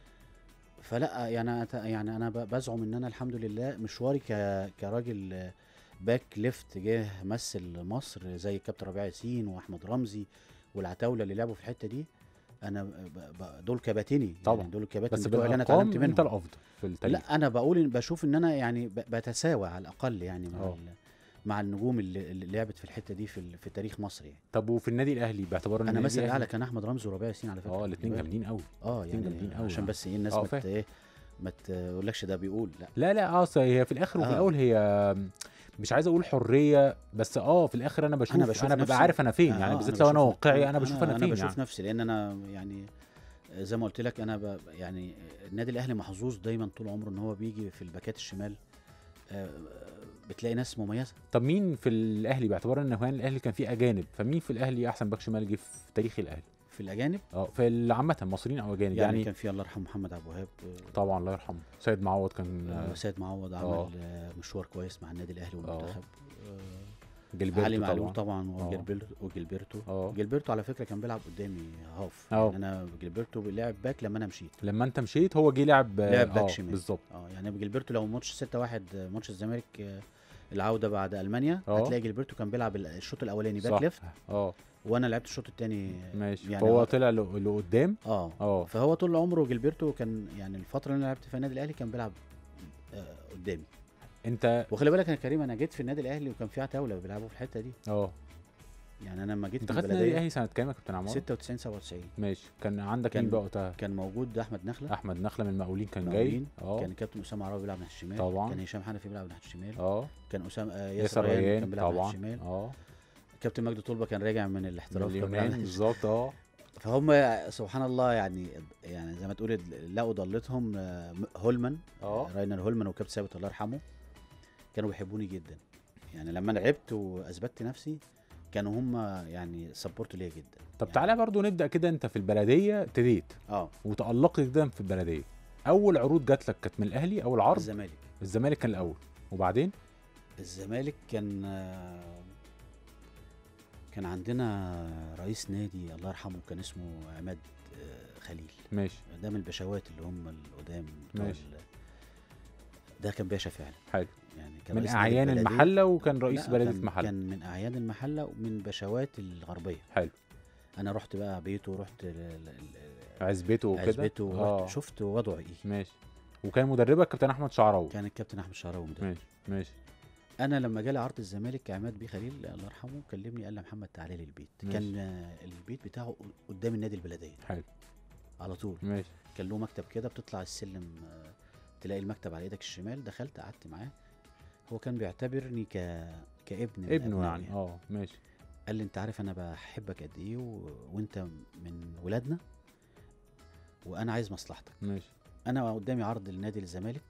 فلا يعني أت- يعني انا ب- بزعم ان انا الحمد لله مشواري ك كراجل آه، باك ليفت جه مثل مصر زي الكابتن ربيع ياسين واحمد رمزي والعتاوله اللي لعبوا في الحته دي انا ب ب دول كباتني طبعا. يعني دول الكباتن بس بتوع اللي انا بالارقام اتعلمت انت منهم الافضل في التاريخ لا انا بقول إن بشوف ان انا يعني ب- بتساوى على الاقل يعني مع آه. ال- مع النجوم اللي, اللي لعبت في الحته دي في, ال- في تاريخ مصر يعني طب وفي النادي الاهلي باعتبار ان انا النادي مثل الأهلي- اعلى كان احمد رمزي وربيع ياسين على فكره اه الاثنين خلي بالك. جامدين قوي اه الاتنين يعني جامدين أوي عشان يعني. بس ايه الناس آه، ما فاهم. ت- ايه ما تقولكش ده بيقول لا لا لا اه أصل هي في الاخر وفي آه. الاول هي مش عايز اقول حريه بس اه في الاخر انا بشوف انا, بشوف أنا ببقى نفسي- عارف انا فين آه، يعني آه، بالذات لو انا بشوف- واقعي انا بشوف انا, انا فين بشوف يعني نفسي لان انا يعني زي ما قلت لك انا ب يعني النادي الاهلي محظوظ دايما طول عمره ان هو بيجي في الباكات الشمال آه، بتلاقي ناس مميزه طب مين في الاهلي باعتبار ان هو الاهلي كان فيه اجانب فمين في الاهلي احسن باك شمال جه في تاريخ الاهلي في الاجانب اه في عامه مصريين او اجانب يعني, يعني, كان في الله يرحمه محمد عبد الوهاب آه، طبعا الله يرحمه سيد معوض كان آه، آه، سيد معوض آه. عمل آه، مشوار كويس مع النادي الاهلي والمنتخب جilberto علي معلول طبعا طبعا آه. وجilberto وجilberto اه جilberto على فكره كان بيلعب قدامي هاف آه. يعني انا جilberto لعب باك لما انا مشيت لما انت مشيت هو جه لعب آه، لعب باك آه، شمال. بالظبط اه يعني جilberto لو ماتش 6 1 ماتش الزمالك آه، العوده بعد المانيا آه. هتلاقي جilberto كان بيلعب الشوط الاولاني باك صح. ليفت اه وانا لعبت الشوط الثاني ماشي يعني فهو هو- طلع ل- لقدام اه اه فهو طول عمره جilberto كان يعني الفتره اللي انا لعبت فيها النادي الاهلي كان بيلعب آه قدامي انت وخلي بالك يا كريم انا جيت في النادي الاهلي وكان في عتاوله بيلعبوا في الحته دي اه يعني انا لما جيت انت من خدت نادي البلديه الاهلي سنه كام يا كابتن عمار 96 97 ماشي كان عندك كان- مين بقى وقتها كان موجود احمد نخله احمد نخله من المقاولين كان جاي مقاولين. اه كان كابتن اسامه عرابي بيلعب ناحيه الشمال طبعا. كان هشام حنفي بيلعب ناحيه الشمال اه كان اسامه آه ياسر ياسر ريان ريان كان بيلعب ناحيه طبعا الشمال اه كابتن مجدي طلبه كان راجع من الاحتراف كان بيلعب اليونان ناحية بالظبط اه فهم سبحان الله يعني يعني زي ما تقول لقوا ضلتهم آه، هولمان اه راينر هولمان وكابتن ثابت الله يرحمه كانوا بيحبوني جدا يعني لما انا لعبت واثبتت نفسي كانوا هم يعني سبورتوا ليا جدا طب يعني تعالى برضو نبدا كده انت في البلديه ابتديت اه وتالقت جدا في البلديه اول عروض جات لك كانت من الاهلي اول عرض الزمالك الزمالك كان الاول وبعدين الزمالك كان آه، كان عندنا رئيس نادي الله يرحمه كان اسمه عماد آه، خليل ماشي ده من البشوات اللي هم القدام بتوع ماشي. ال- ده كان باشا فعلا حلو يعني كان من رئيس نادي اعيان البلدية. المحله وكان رئيس لا، بلديه كان محله كان من اعيان المحله ومن بشوات الغربيه حلو انا رحت بقى بيته ورحت ل- ل- ل- عزبته وكده عزبته ورحت اه شفت وضعه ايه ماشي وكان مدربك كابتن احمد شعراوي كان الكابتن احمد شعراوي مدرب ماشي ماشي انا لما جالي عرض الزمالك عماد بيه خليل الله يرحمه كلمني قال لي محمد تعالى لي البيت ماشي. كان آه، البيت بتاعه قدام النادي البلديه حلو على طول ماشي كان له مكتب كده بتطلع السلم آه، تلاقي المكتب على ايدك الشمال دخلت قعدت معاه هو كان بيعتبرني ك كابن من ابنه أبنائي يعني اه ماشي قال لي انت عارف انا بحبك قد ايه و... وانت من ولادنا وانا عايز مصلحتك ماشي انا قدامي عرض لنادي الزمالك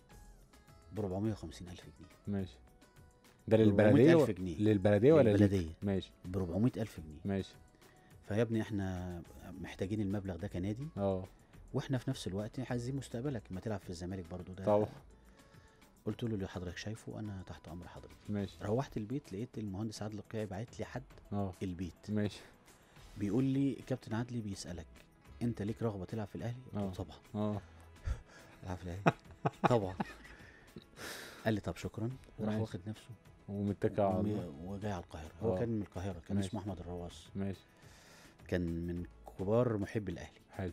ب 450 الف جنيه ماشي ده 400 للبلديه ألف و... جنيه. للبلديه ولا ليك؟ البلديه ماشي ب 400 الف جنيه ماشي فيا ابني احنا محتاجين المبلغ ده كنادي اه واحنا في نفس الوقت عايزين مستقبلك ما تلعب في الزمالك برضو ده طبعا قلت له اللي حضرتك شايفه انا تحت امر حضرتك ماشي روحت البيت لقيت المهندس عادل القيعي باعت لي حد اه البيت ماشي بيقول لي كابتن عدلي بيسالك انت ليك رغبه تلعب في الاهلي قلت له آه. طبعا اه العب في الاهلي طبعا قال لي طب شكرا وراح ماشي. واخد نفسه ومتكل على الله وم- وجاي على القاهره هو آه. كان من القاهره كان ماشي. اسمه احمد الرواس ماشي كان من كبار محبي الاهلي حلو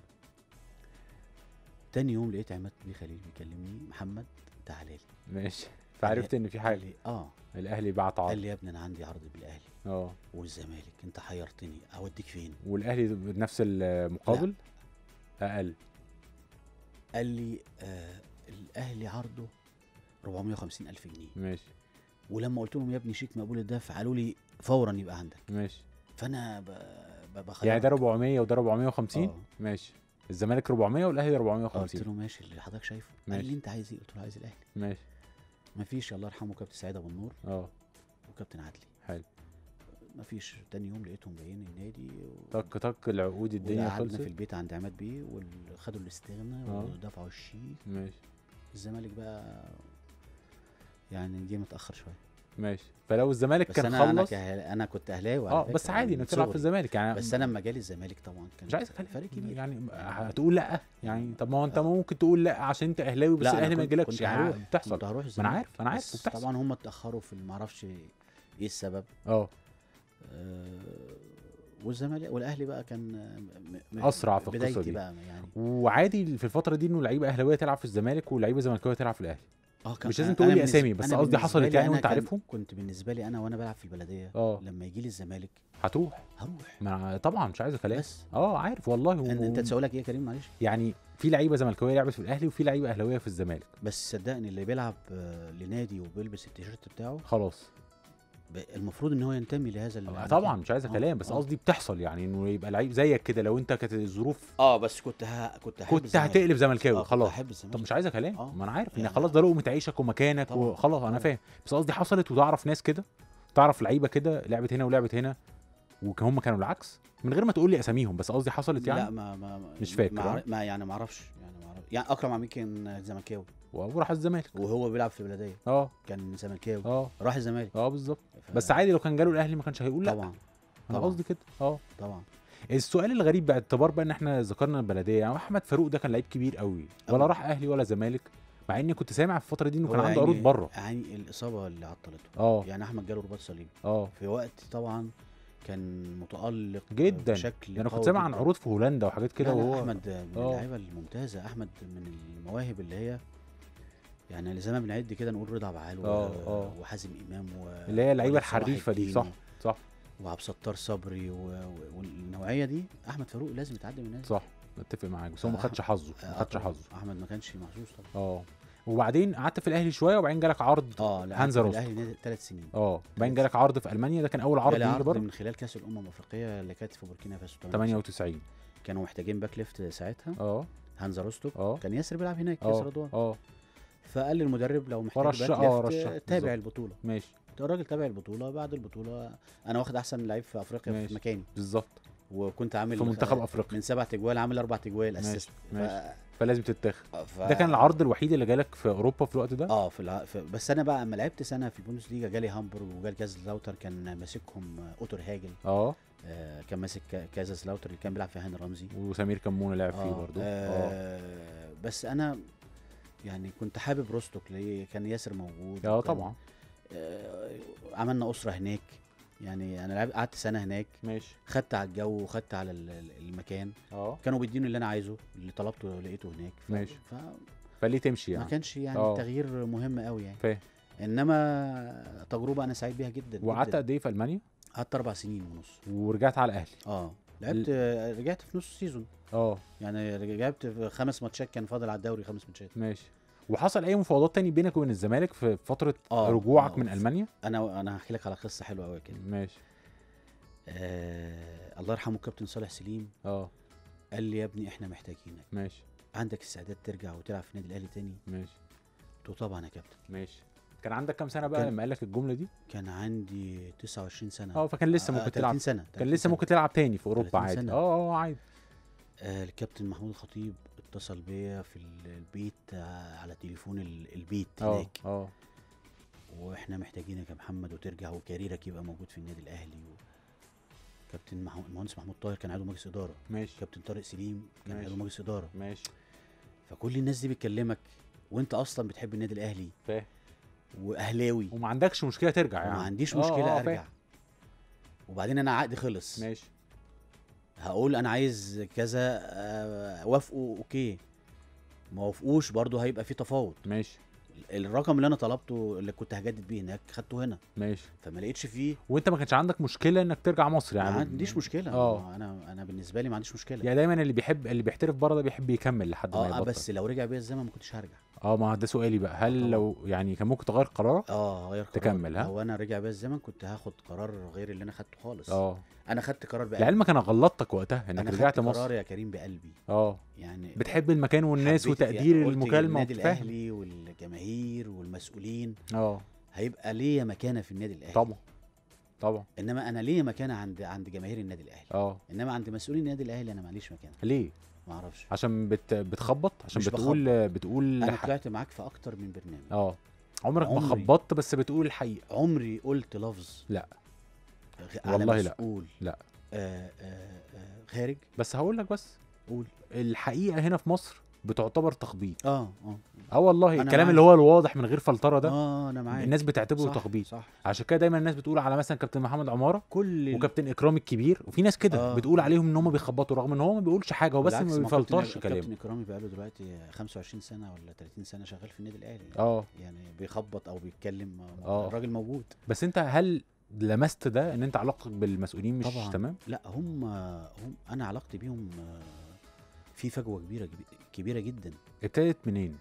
تاني يوم لقيت عماد بيه خليل بيكلمني محمد تعالى لي ماشي فعرفت ان في قال حاجه لي اه الاهلي بعت قال عرض لي يا ابني انا عندي عرض بالاهلي اه والزمالك انت حيرتني اوديك فين والاهلي بنفس المقابل اقل قال لي آه الاهلي عرضه 450 الف جنيه ماشي ولما قلت لهم يا ابني شيك مقبول الدفع قالوا لي فورا يبقى عندك ماشي فانا ب... ب... بخيرك. يعني ده 400 وده 450 آه. ماشي الزمالك 400 والاهلي قلت 450 له ماشي اللي حضرتك شايفه قال ماشي. لي انت عايز ايه قلت له عايز الاهلي ماشي مفيش الله يرحمه كابتن سعيد ابو النور اه وكابتن عدلي حلو مفيش تاني يوم لقيتهم جايين النادي و... طق طق العقود الدنيا وقعدنا في خلصت البيت عند عماد بيه وخدوا الاستغنى آه. ودفعوا الشيك ماشي الزمالك بقى يعني جه متاخر شويه ماشي فلو الزمالك بس كان انا انا خلص كأهل... انا كنت اهلاوي على اه فكرة بس عادي من انك تلعب في صغري. الزمالك يعني بس انا لما جالي الزمالك طبعا كان مش عايز فرق كبير يعني هتقول لا يعني طب ما هو انت ممكن تقول لا عشان انت اهلاوي بس لا، أنا الاهلي ما كنت- يجيلكش كنت يعني هروح. بتحصل كنت هروح ما الزمالك انا عارف انا عارف بس وبتحصل طبعا هم اتاخروا في ما اعرفش ايه السبب اه آه والزمالك والاهلي بقى كان م- م- أسرع في القصة بدايتي دي. بقى يعني وعادي في الفتره دي انه لعيبه اهلاويه تلعب في الزمالك ولعيبه زملكاويه تلعب في الاهلي اه كان مش لازم أنا- تقول أنا لي بالنسبة- أسامي، بس أنا قصدي بالنسبة حصلت لي يعني أنا وأنت كان- عارفهم؟ كنت بالنسبه لي انا وانا بلعب في البلديه اه لما يجي لي الزمالك هتروح هروح ما طبعا مش عايز كلام بس اه عارف والله و... أن- انت تسألك ايه يا كريم معلش يعني في لعيبه زملكاويه لعبت في الاهلي وفي لعيبه اهلاويه في الزمالك بس صدقني اللي بيلعب آه، لنادي وبيلبس التيشيرت بتاعه خلاص ب- المفروض ان هو ينتمي لهذا آه، المكان. طبعا مش عايز آه، كلام بس آه. قصدي بتحصل يعني انه يبقى لعيب زيك كده لو انت كانت الظروف اه بس كنت ه... كنت هحب كنت الزمالك. هتقلب آه، زملكاوي كنت خلاص هحب الزمالك طب مش عايزه كلام آه. ما انا عارف ان يعني- خلاص ده لقمه عيشك ومكانك طبعاً، وخلاص انا طبعاً. فاهم بس قصدي حصلت وتعرف ناس كده تعرف لعيبه كده لعبت هنا ولعبت هنا وهم كانوا العكس من غير ما تقول لي اساميهم بس قصدي حصلت لا يعني ما ما ما- مش فاكر، ما, آه. عر- ما يعني ما اعرفش يعني ما اعرف يعني اكرم عميد كان زملكاوي وراح الزمالك وهو بيلعب في البلديه اه كان زملكاوي اه راح الزمالك اه بالظبط ف- بس عادي لو كان جاله الاهلي ما كانش هيقول لا طبعا انا طبعاً. قصدي كده اه طبعا السؤال الغريب باعتبار بقى ان احنا ذكرنا البلديه يعني احمد فاروق ده كان لعيب كبير قوي ولا أوي. راح اهلي ولا زمالك مع اني كنت سامع في الفتره دي انه كان هو عنده يعني- عروض بره يعني الاصابه اللي عطلته اه يعني احمد جاله رباط صليبي اه في وقت طبعا كان متالق جدا بشكل ده انا كنت قوي سامع عن جداً. عروض في هولندا وحاجات كده لا، لا، وهو احمد من آه. اللعيبه الممتازه احمد من المواهب اللي هي يعني اللي زي ما بنعد كده نقول رضا عبد العال و- آه، آه. وحازم امام و اللي هي اللعيبه وليد صلاح الحريفه دي الدين صح صح وعبد الستار صبري و... و... والنوعيه دي احمد فاروق لازم يتعدي من الناس صح اتفق معاك بس هو ما آه، خدش حظه ما آه، خدش طبعاً. حظه احمد ما كانش محظوظ طبعا اه وبعدين قعدت في الاهلي شويه وبعدين جالك عرض اه لا هانزا قعدت في روستوك. الاهلي ثلاث سنين اه بعدين جالك عرض في المانيا ده كان اول عرض جالي ليك عرض بره من خلال كاس الامم الافريقيه اللي كانت في بوركينا فاسو 98 كانوا محتاجين باك ليفت ساعتها اه هانزا روستوك اه كان ياسر بيلعب هناك اه ياسر رضوان اه فقال لي المدرب لو محتاج فرش- باك آه، ليفت رشح تابع بالظبط. البطوله ماشي الراجل تابع البطوله بعد البطوله انا واخد احسن لعيب في افريقيا ماشي. في مكاني بالظبط وكنت عامل في منتخب خ- افريقيا من سبع تجوال عامل اربع تجوال ماشي، اسيست ماشي. فلازم تتاخد ف... ده كان العرض الوحيد اللي جالك في اوروبا في الوقت ده اه في, الع... في بس انا بقى اما لعبت سنه في البوندس ليجا جالي هامبورغ وجالي كاز لاوتر كان ماسكهم اوتر هاجل اه آه كان ماسك كا- كازا لاوتر اللي كان بيلعب في هاني رمزي وسمير كمونه لعب فيه برضه اه آه بس انا يعني كنت حابب روستوك ليه كان ياسر موجود اه وكان- طبعا آه عملنا اسره هناك يعني انا لعبت قعدت سنه هناك ماشي خدت على الجو وخدت على ال- ال- المكان اه كانوا بيديني اللي انا عايزه اللي طلبته لقيته هناك ف... ماشي. فما فليه تمشي يعني كانش يعني آه. تغيير مهم قوي يعني فاهم انما تجربه انا سعيد بيها جدا وقعدت جداً. قد ايه في المانيا قعدت اربع سنين ونص ورجعت على الاهلي اه لعبت رجعت في نص سيزون اه يعني لعبت في خمس ماتشات كان فاضل على الدوري خمس ماتشات ماشي وحصل اي مفاوضات تاني بينك وبين الزمالك في فتره آه، رجوعك آه. من المانيا انا انا هحكي لك على قصه حلوه قوي كده ماشي آه الله يرحمه الكابتن صالح سليم اه قال لي يا ابني احنا محتاجينك ماشي عندك استعداد ترجع وتلعب في النادي الاهلي تاني ماشي قلت له طبعا يا كابتن ماشي كان عندك كام سنه بقى كان- لما قال لك الجمله دي كان عندي 29 سنه اه فكان لسه آه، ممكن 30 تلعب سنه كان 30 لسه سنة. ممكن تلعب تاني في اوروبا 30 عادي سنة. اه اه عادي آه الكابتن محمود الخطيب اتصل بيا في ال- البيت آه على تليفون ال- البيت اه هناك اه واحنا محتاجينك يا محمد وترجع وكاريرك يبقى موجود في النادي الاهلي و... كابتن محمود المهندس محمود طاهر كان عضو مجلس اداره ماشي كابتن طارق سليم كان ماشي. عضو مجلس اداره ماشي فكل الناس دي بتكلمك وانت اصلا بتحب النادي الاهلي فاهم واهلاوي وما عندكش مشكله ترجع يعني وما عنديش آه، مشكله آه، ارجع فاهم. وبعدين انا عقدي خلص ماشي هقول انا عايز كذا آه، وافقوا اوكي ما وافقوش برضه هيبقى في تفاوض ماشي الرقم اللي انا طلبته اللي كنت هجدد بيه هناك خدته هنا ماشي فما لقيتش فيه وانت ما كانش عندك مشكله انك ترجع مصر ما يعني عنديش مشكله اه انا انا بالنسبه لي ما عنديش مشكله يعني دايما اللي بيحب اللي بيحترف بره ده بيحب يكمل لحد ما اه آه، يبطل بس لو رجع بيا الزمن ما كنتش هرجع اه ما ده سؤالي بقى هل طبعا. لو يعني كان ممكن تغير قرارك اه غير قرار تكمل، ها؟ لو انا رجع بيا الزمن كنت هاخد قرار غير اللي انا خدته خالص اه انا خدت قرار بقلبي لعلمك انا غلطتك وقتها انك انا رجعت خدت مصر قرار يا كريم بقلبي اه يعني بتحب المكان والناس حبيت- وتقدير يعني قلت المكالمه النادي وفاهم الاهلي والجماهير والمسؤولين اه هيبقى ليا مكانه في النادي الاهلي طبعا طبعا انما انا ليا مكانه عند عند جماهير النادي الاهلي اه انما عند مسؤولين النادي الاهلي انا معليش مكانه ليه ما اعرفش عشان بت... بتخبط عشان مش بتقول بتقول انا ح- طلعت معاك في اكتر من برنامج اه عمرك ما عمري. خبطت بس بتقول الحقيقه عمري قلت لفظ لا. غ- على والله لا. مسؤول لا. آه آه آه خارج بس هقول لك بس قول الحقيقه هنا في مصر بتعتبر تخبيط اه اه اه والله أنا الكلام معاك. اللي هو الواضح من غير فلتره ده اه انا معاك الناس بتعتبره صح تخبيط صح عشان كده دايما الناس بتقول على مثلا كابتن محمد عماره كل ال- وكابتن اكرام الكبير وفي ناس كده آه. بتقول عليهم ان هم بيخبطوا رغم ان هو ما بيقولش حاجه هو بس بالعكس، ما ما كابتن- بيفلترش كلامه كابتن اكرامي بقى له دلوقتي 25 سنه ولا 30 سنه شغال في النادي الاهلي اه يعني بيخبط او بيتكلم آه. الراجل موجود بس انت هل لمست ده ان انت علاقتك بالمسؤولين مش طبعاً. تمام لا هم هم انا علاقتي بيهم آه، في فجوه كبيره كبيره جدا ابتدت منين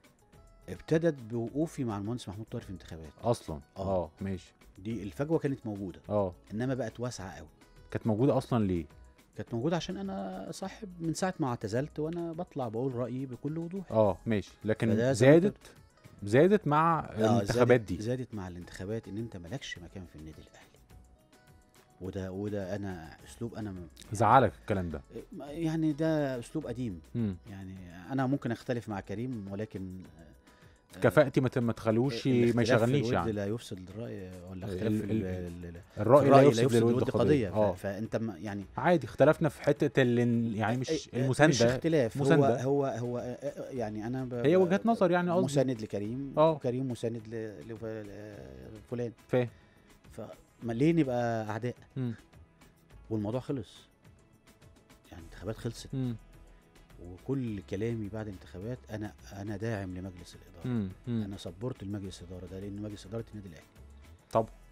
ابتدت بوقوفي مع المهندس محمود طاهر في الانتخابات اصلا آه. اه ماشي دي الفجوه كانت موجوده اه انما بقت واسعه قوي كانت موجوده اصلا ليه كانت موجوده عشان انا صاحب من ساعه ما اعتزلت وانا بطلع بقول رايي بكل وضوح اه ماشي لكن فده زي ما أنت زادت زادت مع آه، الانتخابات زادت- دي زادت مع الانتخابات ان انت مالكش مكان في النادي الاهلي وده وده انا اسلوب انا م- زعلك الكلام ده يعني ده اسلوب قديم امم يعني انا ممكن اختلف مع كريم ولكن آه، كفاءتي ما ت- ما تخلوش ما الاختلاف في يشغلنيش الود يعني لا يفسد الراي ولا ال- اختلاف في ال- ال- ال- ال- الراي لا يفسد للود قضيه ف- اه فانت ما- يعني عادي اختلفنا في حته اللي يعني مش إيه- المسانده مش اختلاف مساندة. هو هو هو آه، آه، يعني انا ب- هي ب- وجهات نظر يعني قصدي مساند لكريم آه. وكريم مساند ل- لفلان فاهم فما ليه نبقى اعداء مم. والموضوع خلص يعني الانتخابات خلصت مم. وكل كلامي بعد الانتخابات انا انا داعم لمجلس الاداره مم. مم. انا سبورت المجلس الاداره ده لان مجلس اداره النادي الاهلي طبعا.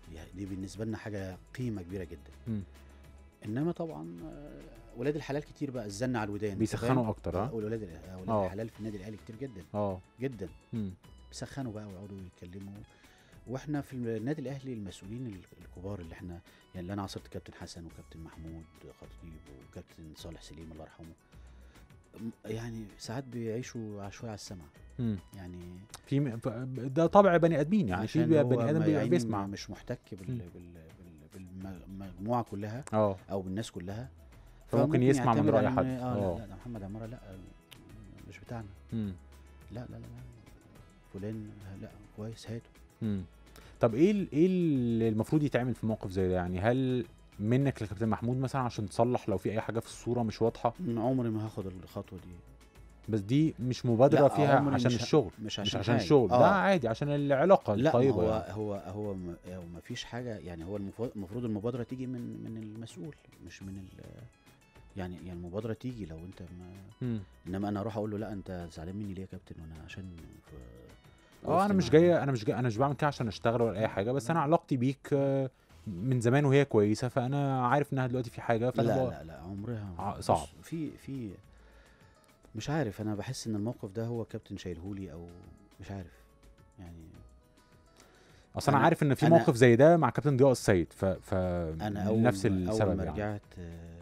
يعني دي بالنسبه لنا حاجه قيمه كبيره جدا مم. انما طبعا آه، ولاد الحلال كتير بقى الزن على الودان أنت بيسخنوا فاهم؟ اكتر ها ولاد ال- ولاد آه. الحلال في النادي الاهلي كتير جدا اه جدا مم. بيسخنوا بقى ويقعدوا يتكلموا واحنا في النادي الاهلي المسؤولين ال- الكبار اللي احنا يعني اللي انا عاصرت كابتن حسن وكابتن محمود خطيب وكابتن صالح سليم الله يرحمه م- يعني ساعات بيعيشوا ع- شويه على السمع مم. يعني في م- ف- ده طبع بني ادمين يعني في عشان بي- هو بني ادم ما بيبقى يعني بيسمع مش محتك بال مم. بال بال بالمجموعه كلها اه او بالناس كلها فممكن يسمع من يعتمد رأي على حد. إن- اه آه. لا لا ده محمد عماره لا مش بتاعنا مم. لا لا لا, لا. فلان لا كويس هاته مم. طب ايه ال- ايه اللي المفروض يتعمل في موقف زي ده يعني هل منك لكابتن محمود مثلا عشان تصلح لو في اي حاجه في الصوره مش واضحه من عمري ما هاخد الخطوه دي بس دي مش مبادره لا، فيها عمري عشان مش ه- الشغل مش مش عشان, عشان حاجة. الشغل آه. ده عادي عشان العلاقه لا ما الطيبه هو يعني. هو هو م- هو ما فيش حاجه يعني هو المفروض المفروض المبادره تيجي من من المسؤول مش من ال يعني يعني المبادره تيجي لو انت ما مم. انما انا اروح اقول له لا انت زعلان مني ليه يا كابتن وانا عشان ف- اه وقفت انا مش معاه. جاي انا مش جاي انا مش بعمل كده عشان اشتغل ولا اي حاجه بس انا علاقتي بيك آه، من زمان وهي كويسه فانا عارف انها دلوقتي في حاجه لا فانا لا بقى- لا, لا عمرها ع- بص، صعب. في في مش عارف انا بحس ان الموقف ده هو كابتن شايلهولي او مش عارف يعني اصل انا أنا- عارف ان في أنا- موقف زي ده مع كابتن ضياء السيد ف ف انا اول نفس ما- السبب اول ما يعني رجعت آه،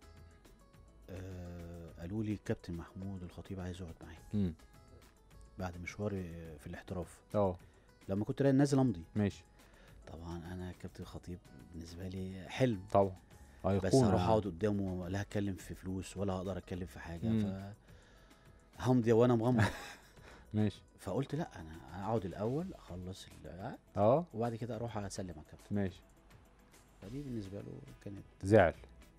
آه، قالوا لي كابتن محمود الخطيب عايز يقعد معاك مم. بعد مشواري في الاحتراف اه لما كنت نازل امضي ماشي طبعا انا كابتن خطيب بالنسبه لي حلم طبعا بس ايقونه هروح يعني. اقعد قدامه لا هتكلم في فلوس ولا هقدر اتكلم في حاجه مم. ف همضي وانا مغمض ماشي فقلت لا انا اقعد الاول اخلص ال- اه وبعد كده اروح اسلم على الكابتن ماشي فدي بالنسبه له كانت زعل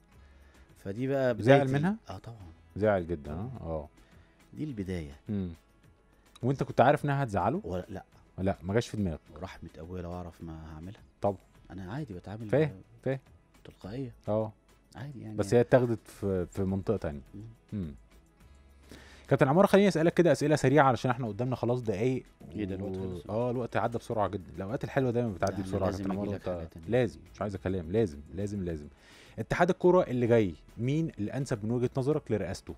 فدي بقى زعل بداية ال- منها؟ اه طبعا زعل جدا اه اه دي البدايه مم. وانت كنت عارف انها هتزعله ولا لا لا ما جاش في دماغك رحمه ابويا لو اعرف ما هعملها طبعا. انا عادي بتعامل فاهم، ب- فاهم. تلقائيه اه عادي يعني بس هي اتاخدت في في منطقه تانية مم. مم. كابتن عمار خليني اسالك كده اسئله سريعه علشان احنا قدامنا خلاص دقايق إيه ده الوقت خلص؟ اه الوقت عدى بسرعه جدا الاوقات الحلوه دايما بتعدي أنا بسرعه يا لازم كابتن عمار أجيلك وانت حاجة تانية. لازم مش عايز كلام لازم لازم لازم اتحاد الكوره اللي جاي مين الانسب من وجهه نظرك لرئاسته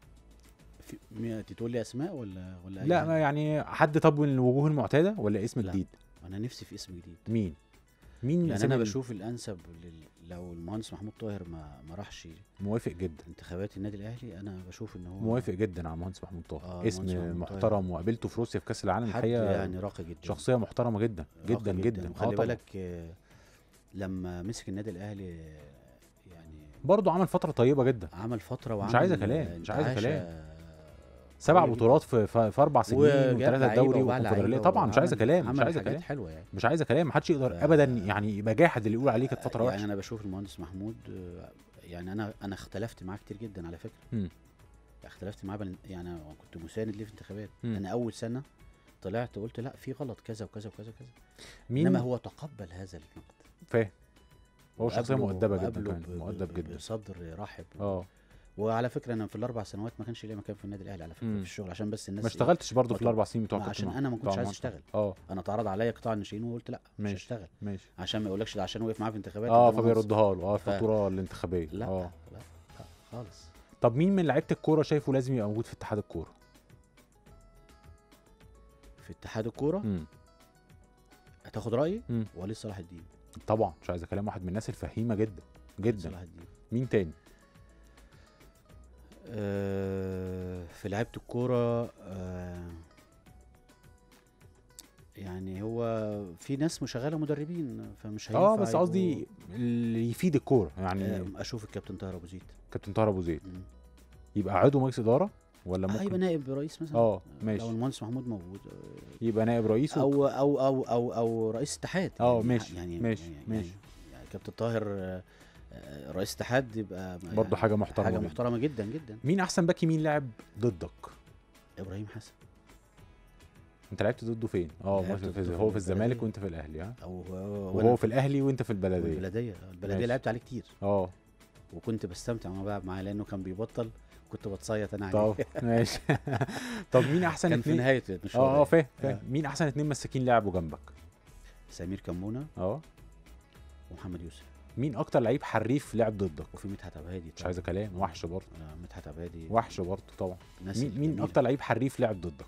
في مي- تقول لي اسماء ولا ولا أي لا حاجة؟ ما يعني حد طب من الوجوه المعتاده ولا اسم لا. جديد انا نفسي في اسم جديد مين مين يعني سامي انا بشوف الانسب لل... لو المهندس محمود طاهر ما ما راحش موافق جدا انتخابات النادي الاهلي انا بشوف ان هو موافق جدا على المهندس محمود طاهر آه، اسم المهندس محمود طاهر. محترم وقابلته في روسيا في كاس العالم حد الحقيقه يعني راقي جدا شخصيه محترمه جدا راقي جدا جدا آه وخلي طبعاً. بالك آه، لما مسك النادي الاهلي آه، يعني برضه عمل فتره طيبه جدا عمل فتره وعمل مش عايزة كلام، مش عايزة انتعاشة كلام. سبع قوية بطولات في, في, في اربع سنين وجاب وثلاثه لعيبة دوري وباع وكونفدراليه لعيبة طبعا مش عايزه وعمل- كلام مش عمل عايزه حاجات كلام حلوه يعني مش عايزه كلام محدش يقدر ف- ابدا يعني يبقى جاحد اللي يقول عليه كانت فتره يعني وحشه انا بشوف المهندس محمود آه، يعني انا انا اختلفت معاه كتير جدا على فكره مم. اختلفت معاه بل- يعني أنا كنت مساند ليه في انتخابات مم. انا اول سنه طلعت قلت لا في غلط كذا وكذا وكذا وكذا مين انما هو تقبل هذا النقد فاهم هو شخصيه وقابله- مؤدبه جدا وقابله كمان ب- مؤدب ب- جدا بصدر رحب اه وعلى فكره انا في الاربع سنوات ما كانش ليا مكان في النادي الاهلي على فكره مم. في الشغل عشان بس الناس ما إيه، اشتغلتش برضه في ما الاربع سنين بتوع ما كابتن عشان مح- انا ما بتوع كنتش عايز مهندس اشتغل اه انا اتعرض عليا قطاع الناشئين وقلت لا مش ماشي. هشتغل ماشي عشان ما يقولكش ده عشان وقف معاه في انتخابات اه ده منصب. فبيردها له اه ف- الفاتوره الانتخابيه لا اه لا لا خالص طب مين من لعيبه الكوره شايفه لازم يبقى موجود في اتحاد الكوره في اتحاد الكوره مم. هتاخد رايي مم. وليد صلاح الدين طبعا مش عايز كلام واحد من الناس الفهيمه جدا وليد جدا صلاح الدين مين تاني آه في لعيبه الكوره آه يعني هو في ناس شغاله مدربين فمش هينفع اه بس يبقوا- قصدي اللي يفيد الكوره يعني آه اشوف الكابتن طاهر ابو زيد كابتن طاهر ابو زيد مم. يبقى عضو مجلس اداره ولا آه، يبقى ممكن نائب رئيس مثلا اه ماشي لو المهندس محمود موجود آه، يبقى نائب رئيس و... او او او او او رئيس اتحاد اه يعني ماشي، يعني ماشي، يعني ماشي. يعني كابتن طاهر آه، آه، رئيس اتحاد يبقى برضه يعني حاجه محترمه حاجه جداً. محترمه جدا جدا مين احسن باك يمين لعب ضدك ابراهيم حسن انت لعبت ضده فين اه لعبت في- ضده هو في في الزمالك البلدية. وانت في الاهلي ها او وهو في الاهلي وانت في البلديه البلديه البلديه ماشي. لعبت عليه كتير اه وكنت بستمتع وانا بلعب معاه لانه كان بيبطل كنت بتصيط انا طب عليه ماشي طب مين احسن كان في اتنين نهايه المشوار اه اه فاهم آه. فاهم مين احسن اتنين مساكين لعبوا جنبك سمير كمونه اه ومحمد يوسف مين اكتر لعيب حريف لعب ضدك وفي مدحت عبادي مش عايزه كلام وحش برضه آه، مدحت عبادي وحش برضه طبعا ناس مين مين جميلة. اكتر لعيب حريف لعب ضدك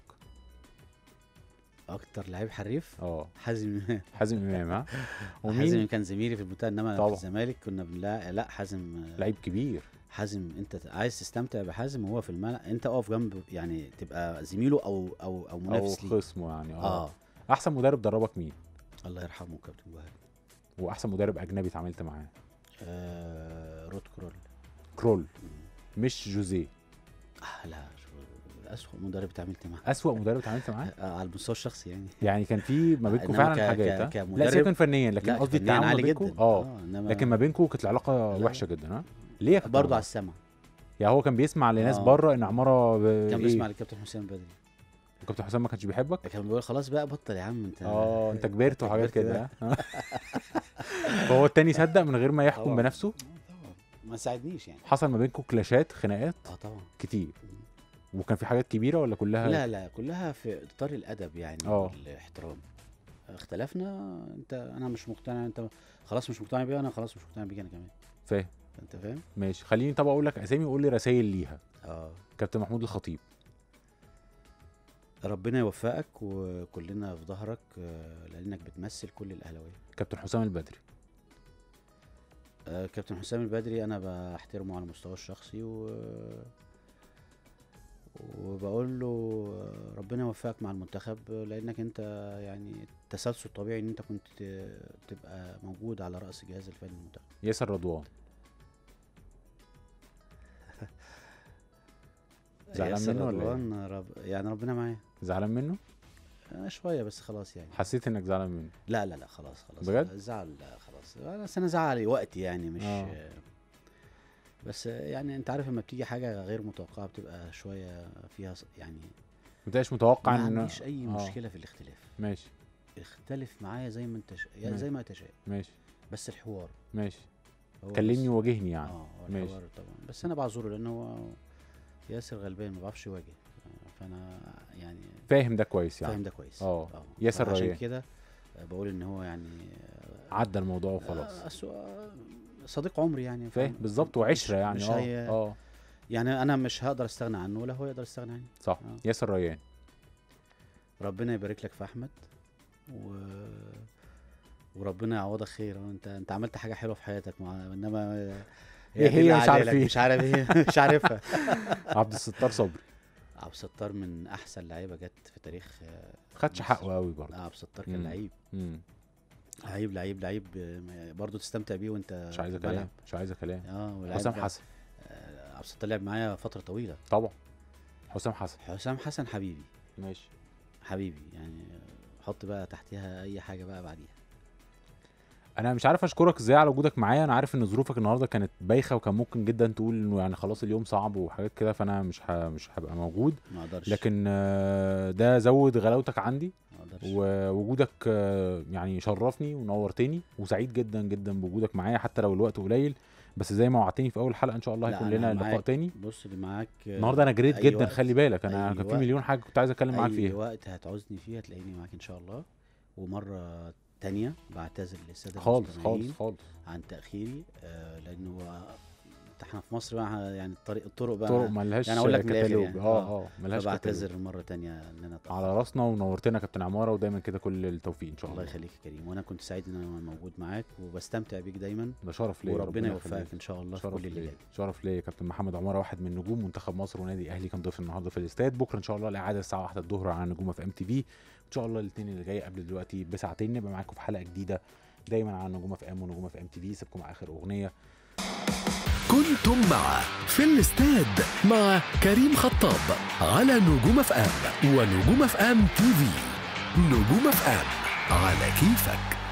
اكتر لعيب حريف اه حازم حازم امام ها حازم ومين كان زميلي في المنتخب انما طبعا. في الزمالك كنا بنلا لا حازم لعيب كبير حازم انت عايز تستمتع بحازم وهو في الملعب انت اقف جنب يعني تبقى زميله او او او او منافس ليه خصمه يعني اه اه احسن مدرب دربك مين الله يرحمه كابتن جوهري واحسن مدرب اجنبي اتعاملت معاه آه رود كرول كرول مش جوزيه آه لا شو- اسوء مدرب اتعاملت معاه اسوأ مدرب اتعاملت معاه آه على المستوى الشخصي يعني يعني كان في ما بينكم إنما فعلا ك- حاجات ك- ها؟ كمدرب- لا سيبك من فنيا لكن لا قصدي فنياً التعامل ما عالي بينكم جدا اه انما لكن ما بينكم كانت العلاقه لا. وحشه جدا ها ليه يا كابتن برضه على عمر؟ السمع يعني هو كان بيسمع لناس آه. بره ان عماره ب... كان إيه؟ بيسمع للكابتن حسام بدري كابتن حسام ما كانش بيحبك كان بيقول خلاص بقى بطل يا عم انت اه انت كبرت وحاجات كبرت كده ها؟ فهو التاني صدق من غير ما يحكم طبعاً. بنفسه آه، طبعا ما ساعدنيش يعني حصل ما بينكم كلاشات خناقات اه طبعا كتير وكان في حاجات كبيره ولا كلها لا لا كلها في اطار الادب يعني آه. والاحترام اختلفنا انت انا مش مقتنع انت خلاص مش مقتنع بيا انا خلاص مش مقتنع بيك انا كمان فاهم انت فاهم ماشي خليني طب اقول لك اسامي وقول لي رسائل ليها اه كابتن محمود الخطيب ربنا يوفقك وكلنا في ظهرك آه، لانك بتمثل كل الاهلاويه كابتن حسام البدري آه، كابتن حسام البدري انا بحترمه على المستوى الشخصي و وبقول له آه، ربنا يوفقك مع المنتخب لانك انت يعني التسلسل الطبيعي ان انت كنت ت- تبقى موجود على راس الجهاز الفني للمنتخب ياسر رضوان زعلان ياسر منه ولا إيه؟ رضوان رب... يعني ربنا معاه زعلان منه آه، شويه بس خلاص يعني حسيت انك زعلان منه لا لا لا خلاص خلاص بجد؟ الزعل لا خلاص بس انا زعلي وقتي يعني مش آه. آه. بس يعني انت عارف لما بتيجي حاجه غير متوقعه بتبقى شويه فيها ص- يعني ما تبقاش متوقع ما ان عنديش اي آه. مشكله في الاختلاف ماشي اختلف معايا زي ما انت ش... يعني ماشي. زي ما تشاء ماشي بس الحوار ماشي هو كلمني بس- واجهني يعني اه هو ماشي. الحوار طبعا بس انا بعذره لان هو ياسر غلبان ما بيعرفش يواجه آه، فانا يعني فاهم ده كويس يعني فاهم ده كويس آه. ياسر عشان ريان. كده آه، بقول ان هو يعني آه، عدى الموضوع وخلاص آه، أسو- آه، صديق عمري يعني فاهم بالظبط وعشره يعني مش اه هي اه يعني انا مش هقدر استغنى عنه ولا هو يقدر يستغنى عني صح آه. ياسر ريان ربنا يبارك لك في احمد و... وربنا يعوضك خير انت انت عملت حاجه حلوه في حياتك مع... انما إيه دي هي اللي مش عليها عارف لك، إيه. مش عارف ايه مش عارفها عبد الستار صبري عبد الستار من احسن لعيبه جت في تاريخ آه، خدش مصر. حقه قوي برضه عبد الستار مم. كان لعيب مم. لعيب لعيب لعيب آه، برضه تستمتع بيه وانت مش عايزه في الملعب. كلام مش عايزه كلام اه ولعيب حسام بقى- حسن آه، عبد الستار لعب معايا فتره طويله طبعا حسام حسن حسام حسن حبيبي ماشي حبيبي يعني حط بقى تحتها اي حاجه بقى بعديها انا مش عارف اشكرك ازاي على وجودك معايا انا عارف ان ظروفك النهارده كانت بايخه وكان ممكن جدا تقول انه يعني خلاص اليوم صعب وحاجات كده فانا مش ه... مش هبقى موجود ما اقدرش لكن آه، ده زود غلاوتك عندي ما اقدرش ووجودك آه، يعني شرفني ونورتني وسعيد جدا جدا بوجودك معايا حتى لو الوقت قليل بس زي ما وعدتني في اول حلقه ان شاء الله لا، هيكون أنا لنا لقاء معاك. تاني بص اللي معاك آه، النهارده انا جريت أي جدا وقت- خلي بالك انا أي كان في وقت- مليون حاجه كنت عايز اتكلم معاك اي فيها وقت هتعوزني فيه هتلاقيني معاك ان شاء الله ومره تانية بعتذر للساده خالص خالص المستمعين خالص عن تاخيري آه لانه احنا في مصر بقى يعني الطريق الطرق بقى طرق ملهاش يعني أقول لك من الآخر كتالوج يعني. اه آه. اه ملهاش كتالوج. فبعتذر مره تانية ان انا اتأخرت. على راسنا ونورتنا كابتن عماره ودايما كده كل التوفيق ان شاء الله الله يخليك يا كريم وانا كنت سعيد ان انا موجود معاك وبستمتع بيك دايما ده شرف ليا وربنا يخليك. يوفقك ان شاء الله في شرف كل اللي ليا جاي شرف ليا كابتن محمد عماره واحد من نجوم منتخب مصر ونادي الاهلي كان ضيف النهارده في الاستاد بكره ان شاء الله الاعاده الساعه 1 الظهر على نجوم في ام تي في ان شاء الله الاثنين اللي جاي قبل دلوقتي بساعتين نبقى معاكم في حلقه جديده دايما على نجوم في ام ونجوم في ام تي في سيبكم مع اخر اغنيه كنتم مع في الاستاد مع كريم خطاب على نجوم اف ام ونجوم اف ام تي في نجوم اف ام على كيفك